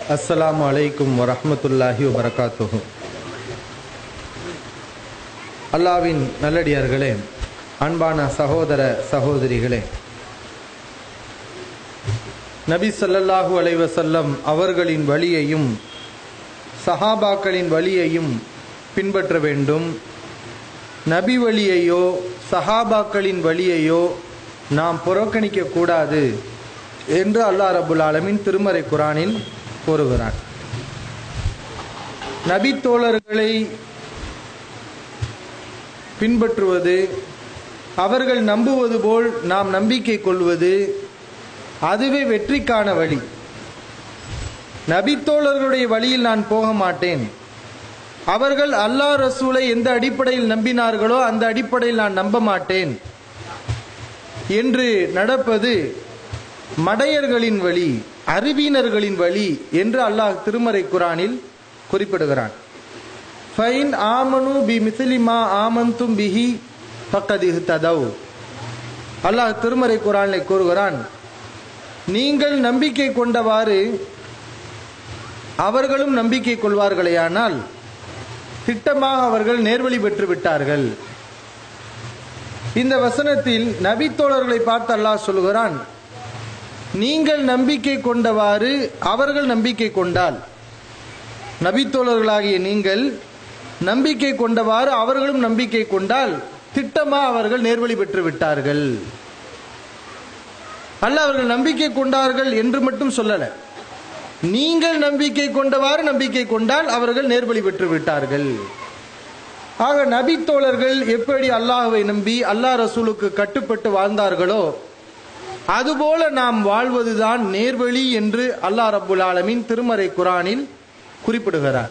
அஸ்ஸலாமு அலைக்கும் வரஹ்மத்துல்லாஹி வபரகாத்துஹு அல்லாவின் நல்லடியார்களே அன்பான சகோதர சகோதரிகளே நபி ஸல்லல்லாஹு அலைஹி வஸல்லம் அவர்களின் வழியையும் சஹாபாக்களின் வழியையும் பின்பற்ற வேண்டும் நபி வழியையோ சஹாபாக்களின் வழியையோ நாம் புறக்கணிக்க கூடாது என்று அல்லாஹ் ரபுல் ஆலமின் திருமறை குரானில் கூறுகிறான் நபி தோழர்களை பின்பற்றுவது அவர்கள் நம்புவது போல் நாம் நம்பிக்கை கொள்வது அதுவே வெற்றிக்கான வழி நபித்தோழர்களுடைய வழியில் நான் போக மாட்டேன் அவர்கள் அல்லாஹ் ரசூலை எந்த அடிப்படையில் நம்பினார்களோ அந்த அடிப்படையில் நான் நம்ப மாட்டேன் என்று நடப்பது மடையர்களின் வழி அறிவினர்களின் வழி என்று அல்லாஹ் திருமறை குரானில் குறிப்பிடுகிறான் ஃபைன் ஆமனு பி மிசிலிமா ஆமந்தும் பிஹி பக்கதிஹ் ததவ் அல்லாஹ் திருமறை குரானில் கூறுகிறான் நீங்கள் நம்பிக்கை கொண்டவாறு அவர்களும் நம்பிக்கை கொள்வார்களேயானால் திட்டமாக அவர்கள் நேர்வழி பெற்று விட்டார்கள் இந்த வசனத்தில் நபித்தோழர்களை பார்த்து அல்லாஹ் சொல்கிறான் நீங்கள் நம்பிக்கை கொண்டவாறு அவர்கள் நம்பிக்கை கொண்டால் நபித்தோழர்களாகிய நீங்கள் நம்பிக்கை கொண்டவாறு அவர்களும் நம்பிக்கை கொண்டால் திட்டமா அவர்கள் நேர்வழி பெற்று விட்டார்கள் அல்ல அவர்கள் நம்பிக்கை கொண்டார்கள் என்று மட்டும் சொல்லல நீங்கள் நம்பிக்கை கொண்டவாறு நம்பிக்கை கொண்டால் அவர்கள் நேர்வழி பெற்று விட்டார்கள் ஆக நபி தோழர்கள் எப்படி அல்லாஹுவை நம்பி அல்லாஹ் ரசூலுக்கு கட்டுப்பட்டு வாழ்ந்தார்களோ அதுபோல நாம் வாழ்வதுதான் நேர்வழி என்று அல்லாஹ் ரபுல் ஆலமின் திருமறை குரானில் குறிப்பிடுகிறார்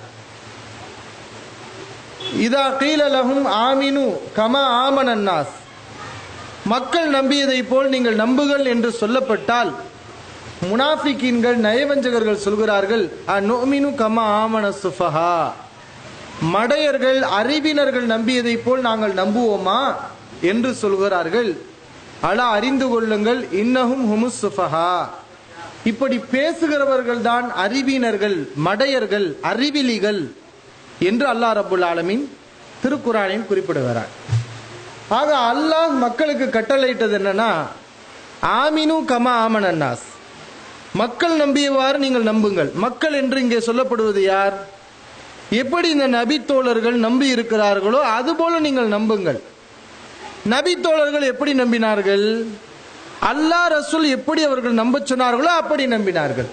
இதா கீழலகும் ஆமினு கம ஆமன் அன்னாஸ் மக்கள் நம்பியதை போல் நீங்கள் நம்புகள் என்று சொல்லப்பட்டால் முனாஃபிகீன்கள் நயவஞ்சகர்கள் சொல்கிறார்கள் அநோமினு கம ஆமன சுஃபஹா மடையர்கள் அறிவினர்கள் நம்பியதை போல் நாங்கள் நம்புவோமா என்று சொல்கிறார்கள் அலா அறிந்து கொள்ளுங்கள் இன்னகும் ஹுமுஸ் சுஃபஹா இப்படி பேசுகிறவர்கள் தான் அறிவினர்கள் மடையர்கள் அறிவிலிகள் என்று அல்லாஹ் ரபுல் ஆலமின் திருக்குறானில் குறிப்பிடுகிறார் ஆக அல்லாஹ் மக்களுக்கு கட்டளையிட்டது என்னன்னா ஆமினு கம ஆமனன்னாஸ் மக்கள் நம்பியவாறு நீங்கள் நம்புங்கள் மக்கள் என்று இங்கே சொல்லப்படுவது யார் எப்படி இந்த நபி தோழர்கள் நம்பி இருக்கிறார்களோ அதுபோல நீங்கள் நம்புங்கள் நபி தோழர்கள் எப்படி நம்பினார்கள் அல்லாஹ் ரசூல் எப்படி அவர்கள் நம்ப சொன்னார்களோ அப்படி நம்பினார்கள்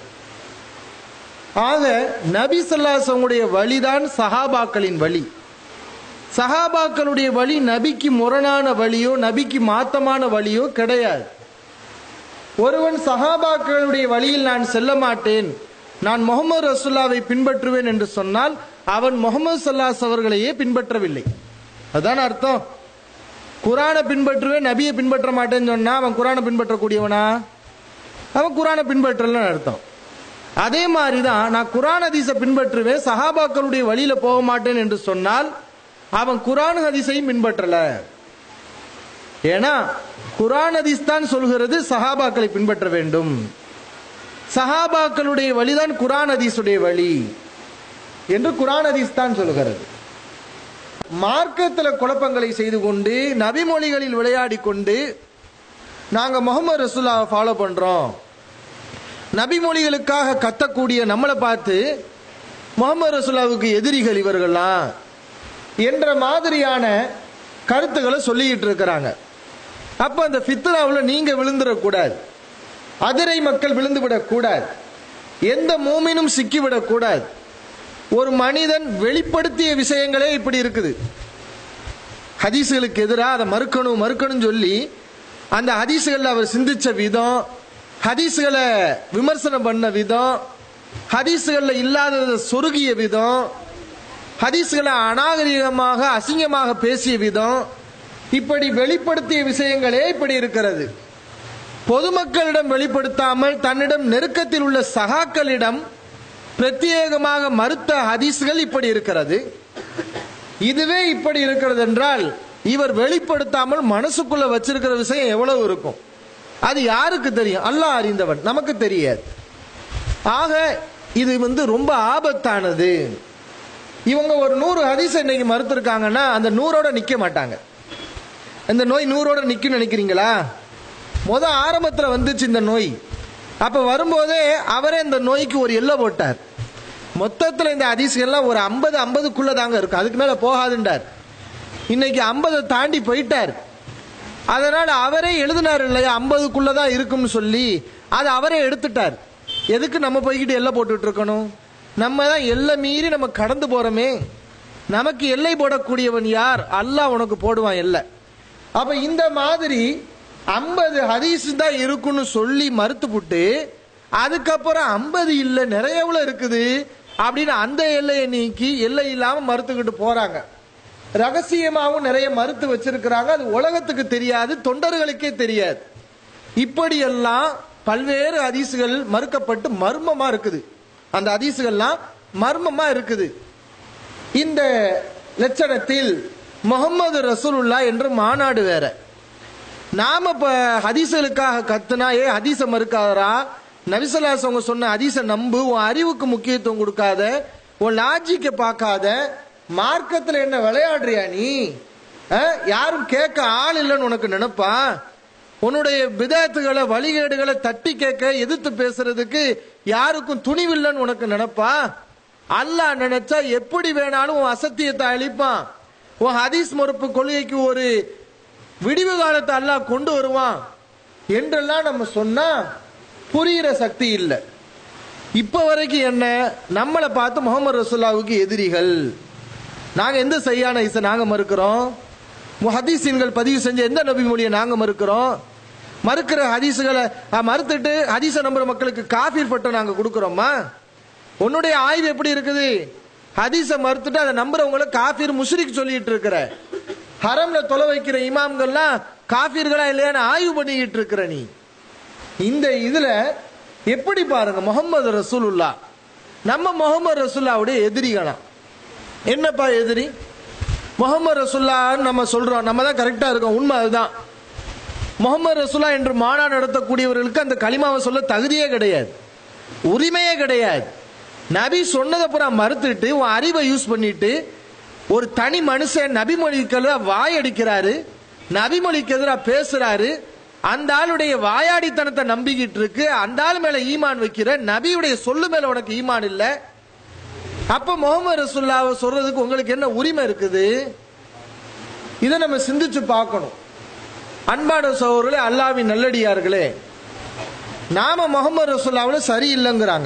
ஆக நபி சொல்லாசங்களுடைய வழிதான் சஹாபாக்களின் வழி சஹாபாக்களுடைய வழி நபிக்கு முரணான வழியோ நபிக்கு மாத்தமான வழியோ கிடையாது ஒருவன் சஹாபாக்களுடைய வழியில் நான் செல்ல மாட்டேன் நான் முகமது ரசுல்லாவை பின்பற்றுவேன் என்று சொன்னால் அவன் முகமது சல்லாஸ் அவர்களையே பின்பற்றவில்லை அதுதான் அர்த்தம் குரானை பின்பற்றுவேன் நபியை பின்பற்ற மாட்டேன்னு சொன்னா அவன் குரானை பின்பற்றக்கூடியவனா அவன் குரானை பின்பற்றலன்னு அர்த்தம் அதே மாதிரி தான் நான் குரான் ஹதீஸை பின்பற்றுவேன் சஹாபாக்களுடைய வழியில போக மாட்டேன் என்று சொன்னால் அவன் குரான் ஹதீஸையும் பின்பற்றல ஏன்னா குரான் ஹதீஸ் தான் சொல்கிறது சஹாபாக்களை பின்பற்ற வேண்டும் சஹாபாக்களுடைய வழிதான் குரான் ஹதீஸுடைய வழி என்று குரான் ஹதீஸ் தான் சொல்கிறது மார்க்கத்தில் குழப்பங்களை செய்து கொண்டு நபிமொழிகளில் விளையாடி கொண்டு நாங்க முகமது ரசூல்லாவை ஃபாலோ பண்றோம் நபிமொழிகளுக்காக கத்தக்கூடிய நம்மளை பார்த்து முகமது ரசூல்லாவுக்கு எதிரிகள் இவர்கள்லாம் என்ற மாதிரியான கருத்துக்களை சொல்லிக்கிட்டு இருக்கிறாங்க அப்ப அந்த ஃபித்ராவில் நீங்க விழுந்துடக்கூடாது அதிரை மக்கள் விழுந்து விடக்கூடாது எந்த மூமினும் சிக்கிவிடக்கூடாது ஒரு மனிதன் வெளிப்படுத்திய விஷயங்களே இப்படி இருக்குது ஹதீஸுகளுக்கு எதிராக அதை மறுக்கணும் மறுக்கணும் சொல்லி அந்த ஹதீஸுகளில் அவர் சிந்திச்ச விதம் ஹதீஸுகளை விமர்சனம் பண்ண விதம் ஹதீஸுகளில் இல்லாததை சொருகிய விதம் ஹதீஸ்களை அநாகரிகமாக அசிங்கமாக பேசிய விதம் இப்படி வெளிப்படுத்திய விஷயங்களே இப்படி இருக்கிறது பொதுமக்களிடம் வெளிப்படுத்தாமல் தன்னிடம் நெருக்கத்தில் உள்ள சகாக்களிடம் பிரத்யேகமாக மறுத்த ஹதீஸ்கள் இப்படி இருக்கிறது இதுவே இப்படி இருக்கிறது என்றால் இவர் வெளிப்படுத்தாமல் மனசுக்குள்ள வச்சிருக்கிற விஷயம் எவ்வளவு இருக்கும் அது யாருக்கு தெரியும் அல்லாஹ் அறிந்தவன் நமக்கு தெரியாது ஆக இது வந்து ரொம்ப ஆபத்தானது இவங்க ஒரு நூறு ஹதீஸ் இன்னைக்கு மறுத்திருக்காங்கன்னா அந்த நூறோட நிக்க மாட்டாங்க இந்த நோய் நூறோட நிக்கும் நினைக்கிறீங்களா முத ஆரம்பத்துல வந்துச்சு இந்த நோய் அப்ப வரும்போதே அவரே இந்த நோய்க்கு ஒரு எல்லை போட்டார் மொத்தத்துல இந்த ஹதீஸ்கள்லாம் ஒரு ஐம்பது ஐம்பதுக்குள்ள தாங்க இருக்கும் அதுக்கு மேல போகாதுன்றார் இன்னைக்கு ஐம்பதை தாண்டி போயிட்டார் அதனால அவரே எழுதினார் இல்லையா ஐம்பதுக்குள்ள தான் இருக்கும்னு சொல்லி அதை அவரே எடுத்துட்டார் எதுக்கு நம்ம போய்கிட்டு எல்லை போட்டுட்டு இருக்கணும் நம்ம தான் எல்லை மீறி நம்ம கடந்து போறோமே நமக்கு எல்லை போடக்கூடியவன் யார் அல்லாஹ் உனக்கு போடுவான் எல்லை அப்ப இந்த மாதிரி ஐம்பது ஹதீஸ் தான் இருக்குன்னு சொல்லி மறுத்துப்புட்டு அதுக்கப்புறம் ஐம்பது இல்லை நிறையவுல இருக்குது அப்படின்னு அந்த எல்லையை நீக்கி எல்லை இல்லாம மறுத்துக்கிட்டு போறாங்க ரகசியமாகவும் நிறைய மறுத்து வச்சிருக்கிறாங்க அது உலகத்துக்கு தெரியாது தொண்டர்களுக்கே தெரியாது இப்படியெல்லாம் பல்வேறு ஹதீசுகள் மறுக்கப்பட்டு மர்மமா இருக்குது அந்த ஹதீசுகள்லாம் மர்மமா இருக்குது இந்த லட்சணத்தில் முகமது ரசூலுல்லா என்று மாநாடு வேற நாம இப்ப ஹதீஸ்களுக்காக கத்துனா ஏ ஹதீஸ மறுக்காதரா நபிசல்லாஸ் அவங்க சொன்ன ஹதீஸ நம்பு உன் அறிவுக்கு முக்கியத்துவம் கொடுக்காத உன் லாஜிக்க பார்க்காத மார்க்கத்துல என்ன விளையாடுறியா நீ அஹ், யாரும் கேட்க ஆள் இல்லைன்னு உனக்கு நினைப்பா உன்னுடைய விதத்துகளை வழிகேடுகளை தட்டி கேட்க எதிர்த்து பேசுறதுக்கு யாருக்கும் துணிவில்லைன்னு உனக்கு நினைப்பா அல்லாஹ் நினைச்சா எப்படி வேணாலும் உன் அசத்தியத்தை அழிப்பான் உன் ஹதீஸ் மறுப்பு கொள்கைக்கு ஒரு விடிவு காலத்தை அல்லாஹ் கொண்டு வருவான் என்றெல்லாம் நம்ம சொன்னா புரியிற சக்தி இல்லை இப்ப வரைக்கும் என்ன நம்மளை பார்த்து முகமது ரசூல்லாவுக்கு எதிரிகள் நாங்க எந்த சரியான இசை நாங்க மறுக்கிறோம் ஹதீஸின்கள் பதிவு செஞ்ச எந்த நபி மொழியை நாங்க மறுக்கிறோம் மறுக்கிற ஹதீஸுகளை அஹ், மறுத்துட்டு ஹதீஸை நம்புற மக்களுக்கு காஃபீர் பட்டம் நாங்க கொடுக்கிறோமா உன்னுடைய ஆய்வு எப்படி இருக்குது ஹதீஸை மறுத்துட்டு அதை நம்புறவங்கள காஃபீர் முஷ்ரிக் சொல்லிட்டு இருக்கிற ஹரம்ல தொலை வைக்கிற இமாம்கள்லாம் காஃபீர்களா இல்லையான்னு ஆய்வு பண்ணிக்கிட்டு இருக்கிற நீ இந்த இதுல எப்படி பாருங்க முகமது ரசூலுல்லா நம்ம முகமது ரசூல்லாவுடைய எதிரிகளாம் என்னப்பா எதிரி முகமது ரசூல்லான்னு நம்ம சொல்றோம் நம்ம தான் கரெக்டா இருக்கோம் உண்மை அதுதான் முகமது ரசூல்லா என்று மாநாடு நடத்தக்கூடியவர்களுக்கு அந்த களிமாவை சொல்ல தகுதியே கிடையாது உரிமையே கிடையாது நபி சொன்னதை பூரா மறுத்துட்டு உன் அறிவை யூஸ் பண்ணிட்டு ஒரு தனி மனுஷன் நபிமொழிக்கு எதிராக வாய் அடிக்கிறாரு நபிமொழிக்கு எதிராக பேசுறாரு அந்த ஆளுடைய வாயாடித்தனத்தை நம்பிக்கிட்டு இருக்கு அந்த ஆள் மேல ஈமான் வைக்கிற நபியுடைய சொல்லு மேல உனக்கு ஈமான் இல்ல அப்ப முகமது ரசூல்லாவை சொல்றதுக்கு உங்களுக்கு என்ன உரிமை இருக்குது இதை நம்ம சிந்திச்சு பார்க்கணும் அன்பான சகோதரர்களே அல்லாவின் நல்லடியார்களே நாம முகமது ரசூல்லாவில் சரியில்லைங்கிறாங்க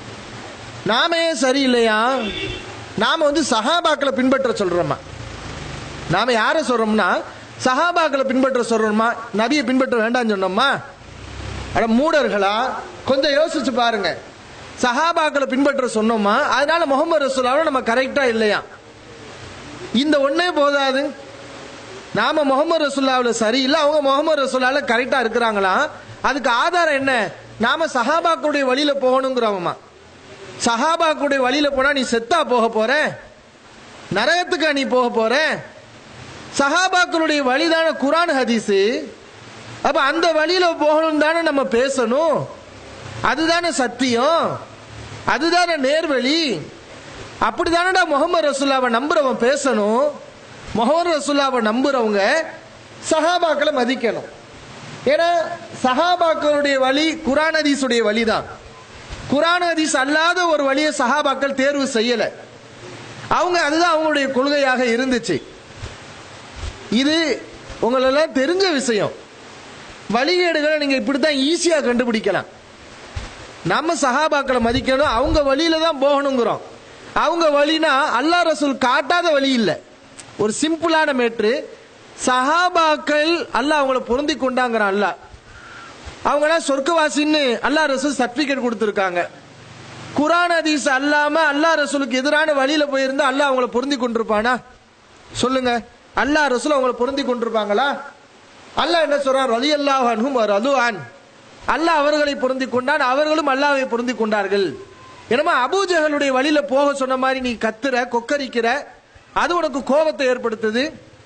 நாம ஏன் சரியில்லையா நாம வந்து சஹாபாக்களை பின்பற்ற சொல்றோமா நாம யாரை சொல்றோம்னா சஹாபாக்களை பின்பற்ற சொல்றோமா நபியை பின்பற்ற வேண்டாம்னு சொன்னோமா அட மூடர்களா கொஞ்சம் யோசிச்சு பாருங்க சஹாபாக்களை பின்பற்ற சொன்னோமா அதனால முகமது ரசூலாவை நம்ம கரெக்டா இல்லையா இந்த ஒண்ணே போதாது நாம முகமது ரசூல்லாவில் சரியில்லை அவங்க முகமது ரசூல்லால கரெக்டா இருக்கிறாங்களா அதுக்கு ஆதாரம் என்ன நாம சஹாபாக்களுடைய வழியில போகணுங்கிறோமா சஹாபாக்களுடைய வழியில போனா நீ செத்தா போக போற நரகத்துக்கா நீ போக போற சஹாபாக்களுடைய வழிதான குரான் ஹதீஸ் அப்ப அந்த வழியில போகணும் தானே நம்ம பேசணும் அதுதானே சத்தியம் அதுதானே நேர்வழி அப்படிதானடா முகமது ரசூல்லாவை நம்புறவன் பேசணும் முகமது ரசூல்லாவை நம்புறவங்க சஹாபாக்களை மதிக்கணும் ஏன்னா சஹாபாக்களுடைய வழி குரான் ஹதீஸுடைய வழிதான் குரான் ஹதீஸ் அல்லாத ஒரு வழியை சஹாபாக்கள் தேர்வு செய்யல அவங்க அதுதான் அவங்களுடைய கொள்கையாக இருந்துச்சு இது உங்களெல்லாம் தெரிஞ்ச விஷயம் வழிகேடுகளை நீங்க இப்படித்தான் ஈஸியா கண்டுபிடிக்கலாம் நம்ம சஹாபாக்களை மதிக்கணும் அவங்க வழியில தான் போகணுங்கிறோம் அவங்க வழினா அல்லா ரசூல் காட்டாத வழி இல்லை ஒரு சிம்பிளான மேட்ரு சஹாபாக்கள் அல்லாஹ் அவங்கள பொருந்தி கொண்டாங்கிறான் அல்லாஹ் அவங்களாம் சொர்க்கவாசின்னு அல்லாஹ் ரசூல் சர்டிபிகேட் கொடுத்துருக்காங்க குரான் ஹதீஸ் அல்லாம அல்லாஹ் ரசூலுக்கு எதிரான வழியில போயிருந்தா அல்லாஹ் அவங்கள பொருந்தி கொண்டிருப்பானா சொல்லுங்க அல்லாஹ் ரசூல் அவங்கள பொருந்தி கொண்டிருப்பாங்களா அல்லாஹ் என்ன சொல்றான் ரலி அல்லாஹ் அன்ஹும் ரலு அன் அல்லாஹ் அவர்களை பொருந்தி கொண்டான் அவர்களும் அல்லாஹ்வை பொருந்தி கொண்டார்கள் என்னமா அபூஜகளுடைய வழியில போக சொன்ன மாதிரி நீ கத்துற கொக்கரிக்கிற அது உனக்கு கோபத்தை ஏற்படுத்துது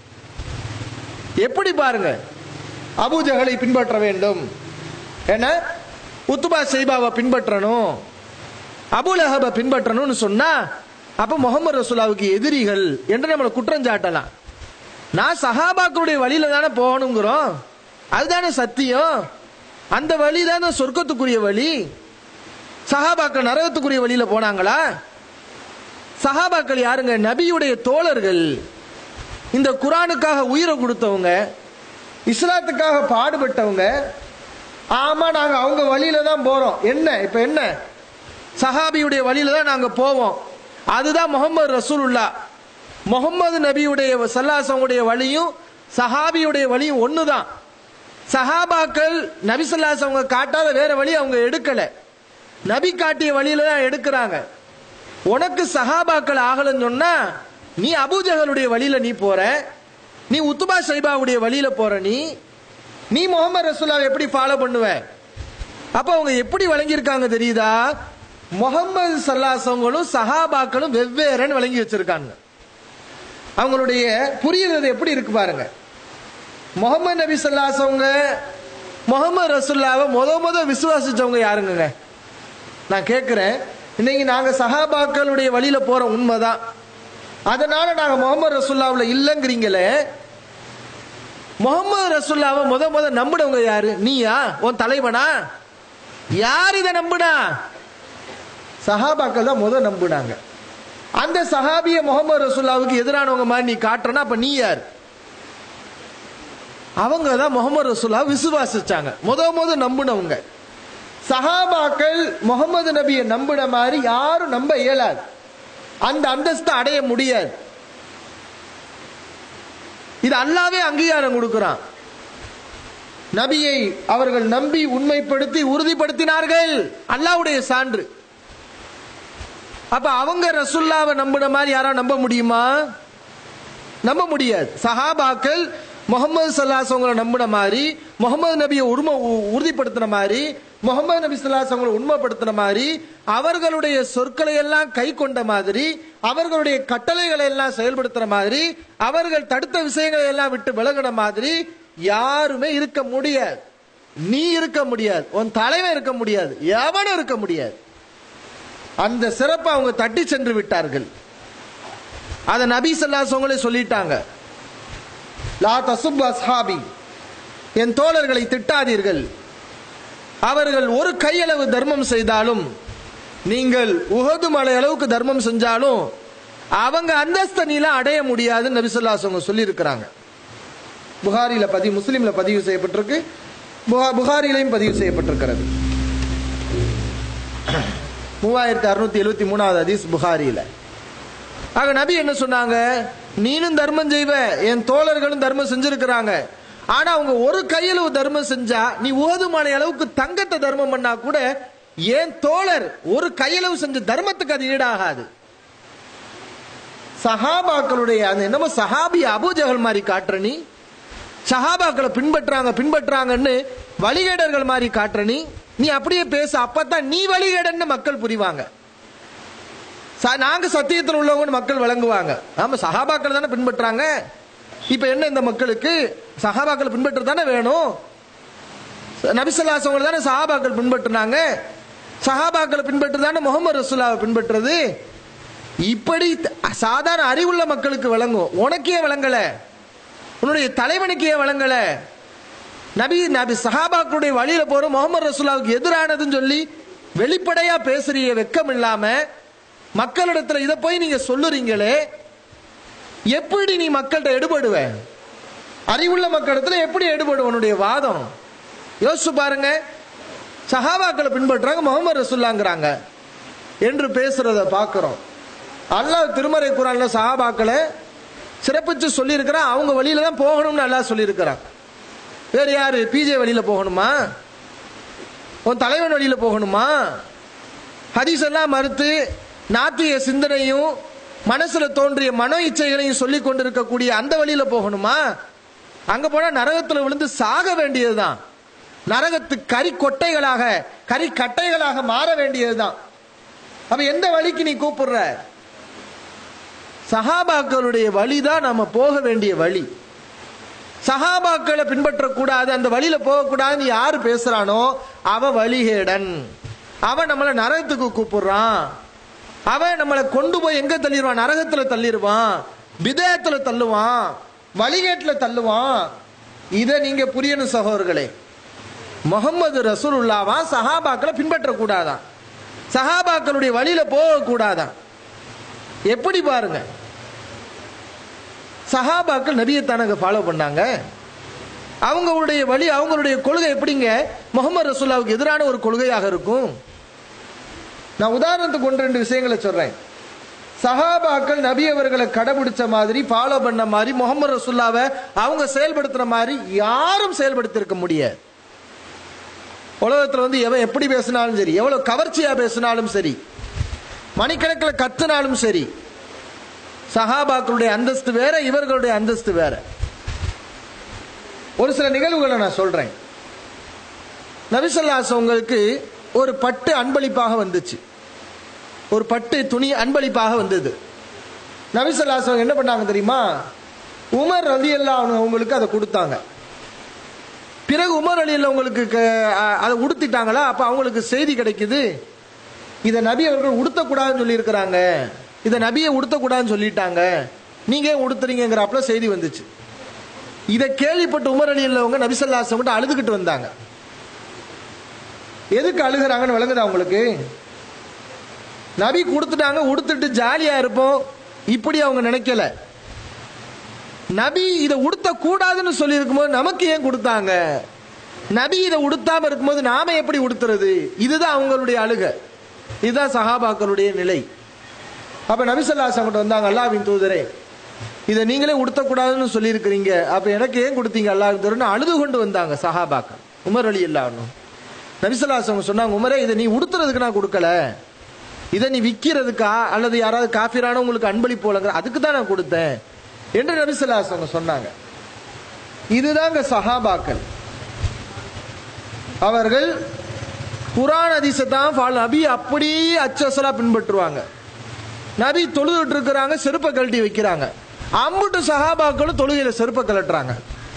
எப்படி பாருங்க அபூஜகளை பின்பற்ற வேண்டும் என்ன உத்துபா செய்பாவை பின்பற்றணும் அபுலஹப பின்பற்றணும்னு சொன்னா அப்ப முகமது ரசூலாவுக்கு எதிரிகள் என்று நம்மளை குற்றம் சாட்டலாம் நான் சஹாபாக்களுடைய வழியில தானே போகணுங்கிறோம் அதுதானே சத்தியம் அந்த வழி தானே சொர்க்கத்துக்குரிய வழி சஹாபாக்கள் நரகத்துக்குரிய வழியில போனாங்களா சஹாபாக்கள் யாருங்க நபியுடைய தோழர்கள் இந்த குரானுக்காக உயிரை கொடுத்தவங்க இஸ்லாத்துக்காக பாடுபட்டவங்க ஆமா நாங்க அவங்க வழியில தான் போறோம் என்ன இப்ப என்ன சஹாபியுடைய வழியில தான் நாங்க போவோம் அதுதான் முகமது ரசூலுல்லா முகமது நபியுடைய சல்லாசங்களுடைய வழியும் சஹாபியுடைய வழியும் ஒண்ணுதான் சஹாபாக்கள் நபி ஸல்லல்லாஹு அவங்க காட்டாத வேற வழி அவங்க எடுக்கல நபி காட்டிய வழியில தான் எடுக்கிறாங்க உனக்கு சஹாபாக்கள் ஆகலன்னு சொன்னா நீ அபூஜகளுடைய வழியில நீ போற நீ உத்துபா சைபாவுடைய வழியில போற நீ நீ முகமது ரசூலாவை எப்படி ஃபாலோ பண்ணுவ அப்ப அவங்க எப்படி வழங்கியிருக்காங்க தெரியுதா முகமது சல்லாசவங்களும் சஹாபாக்களும் வெவ்வேறுன்னு வழங்கி வச்சிருக்காங்க அவங்களுடைய புரியுறது எப்படி இருக்கு பாருங்க முகமது நபி சல்லாசவங்க முகமது ரசூல்லாவை முத முத விசுவாசிச்சவங்க யாருங்க நான் கேட்கிறேன் இன்னைக்கு நாங்க சஹாபாக்களுடைய வழியில போற உண்மைதான் அதனால நாங்க முகமது ரசூல்லாவுல இல்லைங்கிறீங்களே முகமது ரசூல்லாவை முத முத நம்பினவங்க யாரு நீயா உன் தலைவனா யார் இதை நம்புனா சஹாபாக்கள் தான் முத நம்புனாங்க அந்த சஹாபிய முகமது ரசூல்லாவுக்கு எதிரானவங்க மாதிரி நீ காட்டுறனா அப்ப நீ யார் அவங்க தான் முகமது ரசூல்லா விசுவாசிச்சாங்க முத முத நம்பினவங்க சஹாபாக்கள் முகமது நபியை நம்பின மாதிரி யாரும் நம்ப இயலாது அந்த அந்தஸ்தை அடைய முடியாது இது அல்லாவே அங்கீகாரம் கொடுக்கிறான் நபியை அவர்கள் நம்பி உண்மைப்படுத்தி உறுதிப்படுத்தினார்கள் அல்லாவுடைய சான்று அப்ப அவங்க ரசுல்லாவை நம்பின மாதிரி யாரா நம்ப முடியுமா நம்ப முடியாது சஹாபாக்கள் முகமது சல்லாஸ் அவங்களை நம்பின மாதிரி முகமது நபியை உரிமை உறுதிப்படுத்தின மாதிரி முகமது நபி சல்லாஸ் அவங்களை உண்மைப்படுத்தின மாதிரி அவர்களுடைய சொற்களை எல்லாம் கை கொண்ட மாதிரி அவர்களுடைய கட்டளைகளை எல்லாம் செயல்படுத்துற மாதிரி அவர்கள் தடுத்த விஷயங்களை எல்லாம் விட்டு விலகின மாதிரி யாருமே இருக்க முடியாது நீ இருக்க முடியாது உன் தலைவன் இருக்க முடியாது எவனும் இருக்க முடியாது அந்த சிறப்பை அவங்க தட்டி சென்று விட்டார்கள் அதை நபி சல்லாசவங்களே சொல்லிட்டாங்க லா தசுப் அஸ்ஹாபி என் தோழர்களை திட்டாதீர்கள் அவர்கள் ஒரு கையளவு தர்மம் செய்தாலும் நீங்கள் உகது மலை அளவுக்கு தர்மம் செஞ்சாலும் அவங்க அந்தஸ்த நீல அடைய முடியாதுன்னு நபிசல்லாசவங்க சொல்லியிருக்கிறாங்க புகாரில பதிவு முஸ்லீம்ல பதிவு செய்யப்பட்டிருக்கு புகா- புகாரிலையும் பதிவு செய்யப்பட்டிருக்கிறது மூவாயிரத்தி அறுநூத்தி எழுபத்தி மூணாவது ஹதீஸ் புகாரியில ஆக நபி என்ன சொன்னாங்க நீனும் தர்மம் செய்வ என் தோழர்களும் தர்மம் செஞ்சிருக்கிறாங்க ஆனா அவங்க ஒரு கையளவு தர்மம் செஞ்சா நீ ஓதுமான அளவுக்கு தங்கத்தை தர்மம் பண்ணா கூட என் தோழர் ஒரு கையளவு செஞ்ச தர்மத்துக்கு அது ஈடாகாது சஹாபாக்களுடைய அந்த என்னமோ சஹாபி அபூஜகல் மாதிரி காட்டுற நீ சஹாபாக்களை பின்பற்றாங்க பின்பற்றாங்கன்னு வழிகேடர்கள் மாதிரி காட்டுற நீ நீ அப்படியே பேச அப்பதான் நீ வழிகேடன்னு மக்கள் புரிவாங்க ச- நாங்க சத்தியத்தில் உள்ளவங்கன்னு மக்கள் வழங்குவாங்க ஆமா சஹாபாக்கள் தானே பின்பற்றாங்க இப்ப என்ன இந்த மக்களுக்கு சஹாபாக்களை பின்பற்ற தானே வேணும் நபிசல்லாசவங்க தானே சஹாபாக்கள் பின்பற்றினாங்க சஹாபாக்களை பின்பற்று தானே முகமது ரசூலாவை பின்பற்றுறது இப்படி த- சாதாரண அறிவுள்ள மக்களுக்கு வழங்கும் உனக்கே வழங்கல உன்னுடைய தலைவனுக்கே வழங்கல நபி நபி சஹாபாக்களுடைய வழியில போற முகமது ரசூலாவுக்கு எதிரானதுன்னு சொல்லி வெளிப்படையா பேசுறிய வெக்கம் இல்லாம மக்களிடத்துல இதை போய் நீங்க சொல்லுறீங்களே எப்படி நீ மக்கள்கிட்ட எடுபடுவ அறிவுள்ள மக்களிடத்துல எப்படி எடுபடுவ உன்னுடைய வாதம் யோசிச்சு பாருங்க சஹாபாக்களை பின்பற்றுறாங்க முகமது ரசூல்லாங்கிறாங்க என்று பேசுறத பார்க்கிறோம் அல்லாஹ் திருமறை குரான்ல சஹாபாக்களை சிறப்பிச்சு சொல்லியிருக்கிறான் அவங்க வழியில தான் போகணும்னு அல்லாஹ் சொல்லியிருக்கிறான் வேற யாரு பிஜே வழியில போகணுமா உன் தலைவன் வழியில போகணுமா ஹதீஸ் எல்லாம் மறுத்து நாத்திய சிந்தனையும் மனசுல தோன்றிய மனோ இச்சைகளையும் சொல்லி கொண்டிருக்கக்கூடிய அந்த வழியில போகணுமா அங்க போனா நரகத்துல விழுந்து சாக வேண்டியதுதான் நரகத்து கறி கொட்டைகளாக கறி கட்டைகளாக மாற வேண்டியதுதான் அப்ப எந்த வழிக்கு நீ கூப்பிடுற சஹாபாக்களுடைய வழிதான் நம்ம போக வேண்டிய வழி சஹாபாக்களை பின்பற்றக்கூடாது அந்த வழியில போகக்கூடாதுன்னு யாரு பேசுறானோ அவ வழிகேடன் அவன் நம்மளை நரகத்துக்கு கூப்பிடுறான் அவன் நம்மளை கொண்டு போய் எங்க தள்ளிடுவான் நரகத்துல தள்ளிடுவான் விதயத்துல தள்ளுவான் வழிகேட்டுல தள்ளுவான் இதை நீங்க புரியணும் சகோதரர்களே முகமது ரசூலுல்லாவா சஹாபாக்களை பின்பற்றக்கூடாதான் சஹாபாக்களுடைய வழியில போகக்கூடாதான் எப்படி பாருங்க சஹாபாக்கள் நபியை தானங்க ஃபாலோ பண்ணாங்க அவங்களுடைய வழி அவங்களுடைய கொள்கை எப்படிங்க முகமது ரசூல்லாவுக்கு எதிரான ஒரு கொள்கையாக இருக்கும் நான் உதாரணத்துக்கு ஒன்று ரெண்டு விஷயங்களை சொல்றேன் சஹாபாக்கள் நபி அவர்களை கடைபிடிச்ச மாதிரி ஃபாலோ பண்ண மாதிரி முகமது ரசூல்லாவை அவங்க செயல்படுத்துற மாதிரி யாரும் செயல்படுத்திருக்க முடியாது உலகத்துல வந்து எவன் எப்படி பேசினாலும் சரி எவ்வளவு கவர்ச்சியா பேசினாலும் சரி மணிக்கணக்கில் கத்துனாலும் சரி சஹாபாக்களுடைய அந்தஸ்து வேற இவர்களுடைய அந்தஸ்து வேற ஒரு சில நிகழ்வுகளை நான் சொல்றேன் நபிசல்லாஸ் உங்களுக்கு ஒரு பட்டு அன்பளிப்பாக வந்துச்சு ஒரு பட்டு துணி அன்பளிப்பாக வந்தது நபிசல்லாஸ் அவங்க என்ன பண்ணாங்க தெரியுமா உமர் ரதி அவங்களுக்கு அதை கொடுத்தாங்க பிறகு உமர் அலி உங்களுக்கு க- அ- அதை உடுத்திட்டாங்களா அப்ப அவங்களுக்கு செய்தி கிடைக்குது இதை நபி அவர்கள் உடுத்தக்கூடாதுன்னு சொல்லியிருக்கிறாங்க இதை நபியை உடுத்தக்கூடாதுன்னு சொல்லிட்டாங்க நீங்க ஏன் உடுத்துறீங்கிறாப்புல செய்தி வந்துச்சு இதை கேள்விப்பட்ட உமர் அலி உள்ளவங்க நபிசல்லாசம் கிட்ட அழுதுகிட்டு வந்தாங்க எதுக்கு அழுகுறாங்கன்னு விளங்குதா உங்களுக்கு நபி கொடுத்துட்டாங்க உடுத்துட்டு ஜாலியா இருப்போம் இப்படி அவங்க நினைக்கல நபி இதை உடுத்த கூடாதுன்னு சொல்லி இருக்கும்போது நமக்கு ஏன் கொடுத்தாங்க நபி இதை உடுத்தாம இருக்கும்போது நாம எப்படி உடுத்துறது இதுதான் அவங்களுடைய அழுக இதுதான் சஹாபாக்களுடைய நிலை அப்ப நபிசல்லாசம் கிட்ட வந்தாங்க அல்லாவின் தூதரே இதை நீங்களே உடுத்தக்கூடாதுன்னு சொல்லியிருக்கிறீங்க அப்ப எனக்கு ஏன் கொடுத்தீங்க அல்லாவின் தூதர்னு அழுது கொண்டு வந்தாங்க சஹாபாக்கள் உமர் அலி இல்லாமனும் நபிசல்லாசம் சொன்னாங்க உமரே இதை நீ உடுத்துறதுக்கு நான் கொடுக்கல இதை நீ விற்கிறதுக்கா அல்லது யாராவது காஃபிரானவங்களுக்கு அன்பளிப்பு வழங்குற அதுக்கு தான் நான் கொடுத்தேன் என்று நபிசல்லாசவங்க சொன்னாங்க இதுதாங்க சஹாபாக்கள் அவர்கள் குரான் அதிசை தான் ஃபாலோ நபி அப்படியே அச்சசலா பின்பற்றுவாங்க நபி தொழுதுட்டு இருக்கிறாங்க செருப்பை கழட்டி வைக்கிறாங்க அம்புட்டு சஹாபாக்களும் தொழுகையில செருப்பை கழட்டுறாங்க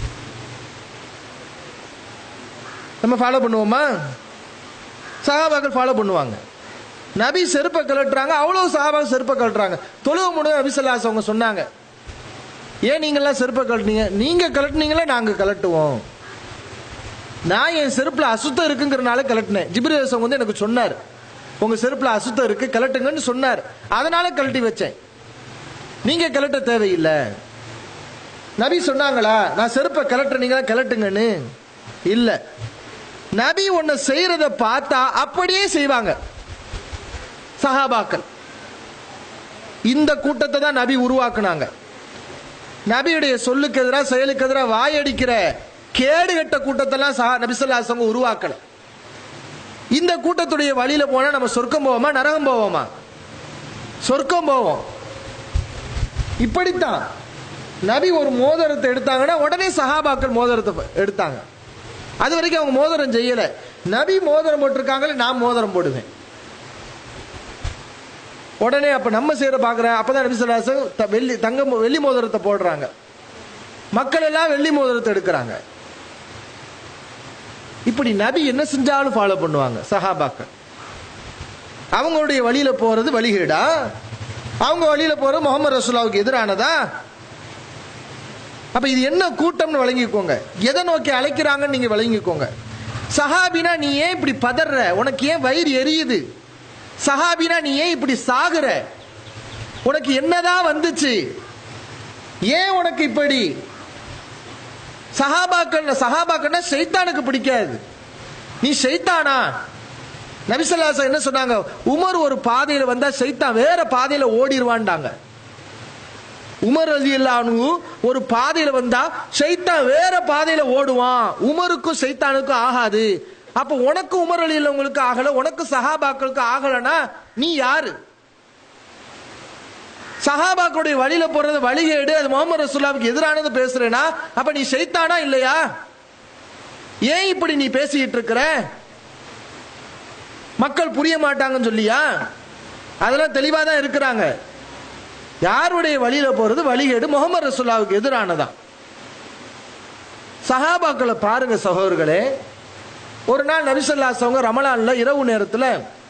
நம்ம ஃபாலோ பண்ணுவோமா சஹாபாக்கள் ஃபாலோ பண்ணுவாங்க நபி செருப்பை கழட்டுறாங்க அவ்வளவு சஹாபாக்கள் செருப்பை கழட்டுறாங்க தொழுவ முடியும் நபிசல்லாஸ் அவங்க சொன்னாங்க ஏன் நீங்கெல்லாம் செருப்பை கழட்டினீங்க நீங்க கழட்டினீங்களே நாங்க கழட்டுவோம் நான் என் செருப்புல அசுத்தம் இருக்குங்கிறனால கழட்டினேன் ஜிப்ரேசம் வந்து எனக்கு சொன்னார் உங்க செருப்புல அசுத்தம் இருக்கு கழட்டுங்கன்னு சொன்னார் அதனால கழட்டி வச்சேன் நீங்க கழட்ட தேவையில்லை நபி சொன்னாங்களா நான் செருப்பை கலட்டுறீங்களா கலட்டுங்கன்னு இல்ல நபி ஒன்னு செய்யறத பார்த்தா அப்படியே செய்வாங்க சஹாபாக்கள் இந்த கூட்டத்தை தான் நபி உருவாக்குனாங்க நபியுடைய சொல்லுக்கு எதிராக செயலுக்கு எதிராக வாயடிக்கிற கேடு கெட்ட கூட்டத்தெல்லாம் சஹா நபிசல்லாசவங்க உருவாக்கல இந்த கூட்டத்துடைய வழியில போனா நம்ம சொர்க்கம் போவோமா நரகம் போவோமா சொர்க்கம் போவோம் இப்படித்தான் நபி ஒரு மோதிரத்தை எடுத்தாங்கன்னா உடனே சஹாபாக்கள் மோதிரத்தை எடுத்தாங்க அது வரைக்கும் அவங்க மோதிரம் செய்யல நபி மோதிரம் போட்டிருக்காங்களே நான் மோதிரம் போடுவேன் உடனே அப்ப நம்ம செய்யற பாக்குற அப்பதான் நபி சொல்லாசம் வெள்ளி தங்க மோ- வெள்ளி மோதிரத்தை போடுறாங்க மக்கள் எல்லாம் வெள்ளி மோதிரத்தை எடுக்கிறாங்க இப்படி நபி என்ன செஞ்சாலும் ஃபாலோ பண்ணுவாங்க சஹாபாக்கள் அவங்களுடைய வழியில போறது வழிகேடா அவங்க வழியில போறது முகமது ரசூலாவுக்கு எதிரானதா அப்ப இது என்ன கூட்டம்னு விளங்கிக்கோங்க எதை நோக்கி அழைக்கிறாங்கன்னு நீங்க விளங்கிக்கோங்க சஹாபினா நீ ஏன் இப்படி பதற உனக்கு ஏன் வயிறு எரியுது சஹாபினா நீ ஏன் இப்படி சாகுற உனக்கு என்னதான் வந்துச்சு ஏன் உனக்கு இப்படி சஹாபாக்கள் சஹாபாக்கள்னா ஷைத்தானுக்கு பிடிக்காது நீ ஷைத்தானா நபிசல்லாசன் என்ன சொன்னாங்க உமர் ஒரு பாதையில வந்தா ஷைத்தான் வேற பாதையில ஓடிடுவான்டாங்க உமர் அலி ஒரு பாதையில வந்தா ஷைத்தான் வேற பாதையில ஓடுவான் உமருக்கும் ஷைத்தானுக்கும் ஆகாது அப்ப உனக்கு உமர் அலி உங்களுக்கு ஆகல உனக்கு சஹாபாக்களுக்கு ஆகலனா நீ யாரு சஹாபாக்களுடைய வழியில போறது வழிகேடு அது முகமது ரசூல்லாவுக்கு எதிரானது பேசுறேனா அப்ப நீ ஷைத்தானா இல்லையா ஏன் இப்படி நீ பேசிட்டு இருக்கிற மக்கள் புரிய மாட்டாங்கன்னு சொல்லியா அதெல்லாம் தெளிவா தான் இருக்கிறாங்க யாருடைய வழியில போறது வழிகேடு முகமது ரசூல்லாவுக்கு எதிரானதான் சஹாபாக்களை பாருங்க சகோதரர்களே ஒரு நாள் நபிசல்லாசவங்க ரமலான்ல இரவு நேரத்துல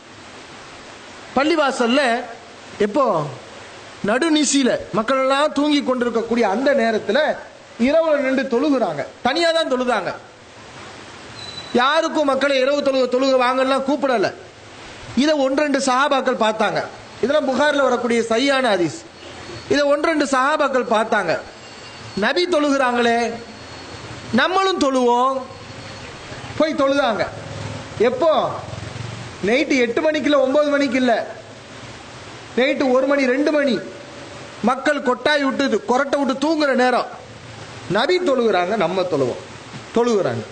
பள்ளிவாசல்ல எப்போ நடுநிசியில மக்கள் எல்லாம் தூங்கி கொண்டிருக்கக்கூடிய அந்த நேரத்துல இரவுல நின்று தொழுகிறாங்க தனியா தான் தொழுதாங்க யாருக்கும் மக்களை இரவு தொழுக தொழுக வாங்கலாம் கூப்பிடல இதை ஒன்றெண்டு சஹாபாக்கள் பார்த்தாங்க இதெல்லாம் புகார்ல வரக்கூடிய சரியான ஹதீஸ் இதை ஒன்றெண்டு சஹாபாக்கள் பார்த்தாங்க நபி தொழுகிறாங்களே நம்மளும் தொழுவோம் போய் தொழுதாங்க எப்போ நைட்டு எட்டு மணிக்கு இல்லை ஒன்பது மணிக்கு இல்லை நைட்டு ஒரு மணி ரெண்டு மணி மக்கள் கொட்டாய் விட்டு கொரட்டை விட்டு தூங்குற நேரம் நபி தொழுகிறாங்க நம்ம தொழுவோம் தொழுகிறாங்க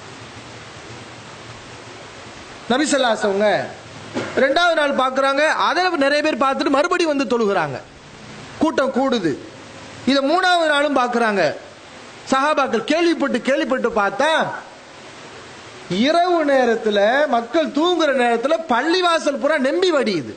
நபிசல்லாசவங்க ரெண்டாவது நாள் பார்க்குறாங்க அதில் நிறைய பேர் பார்த்துட்டு மறுபடியும் வந்து தொழுகிறாங்க கூட்டம் கூடுது இதை மூணாவது நாளும் பார்க்குறாங்க சஹாபாக்கள் கேள்விப்பட்டு கேள்விப்பட்டு பார்த்தா இரவு நேரத்தில் மக்கள் தூங்குற நேரத்தில் பள்ளிவாசல் பூரா நெம்பி வடியுது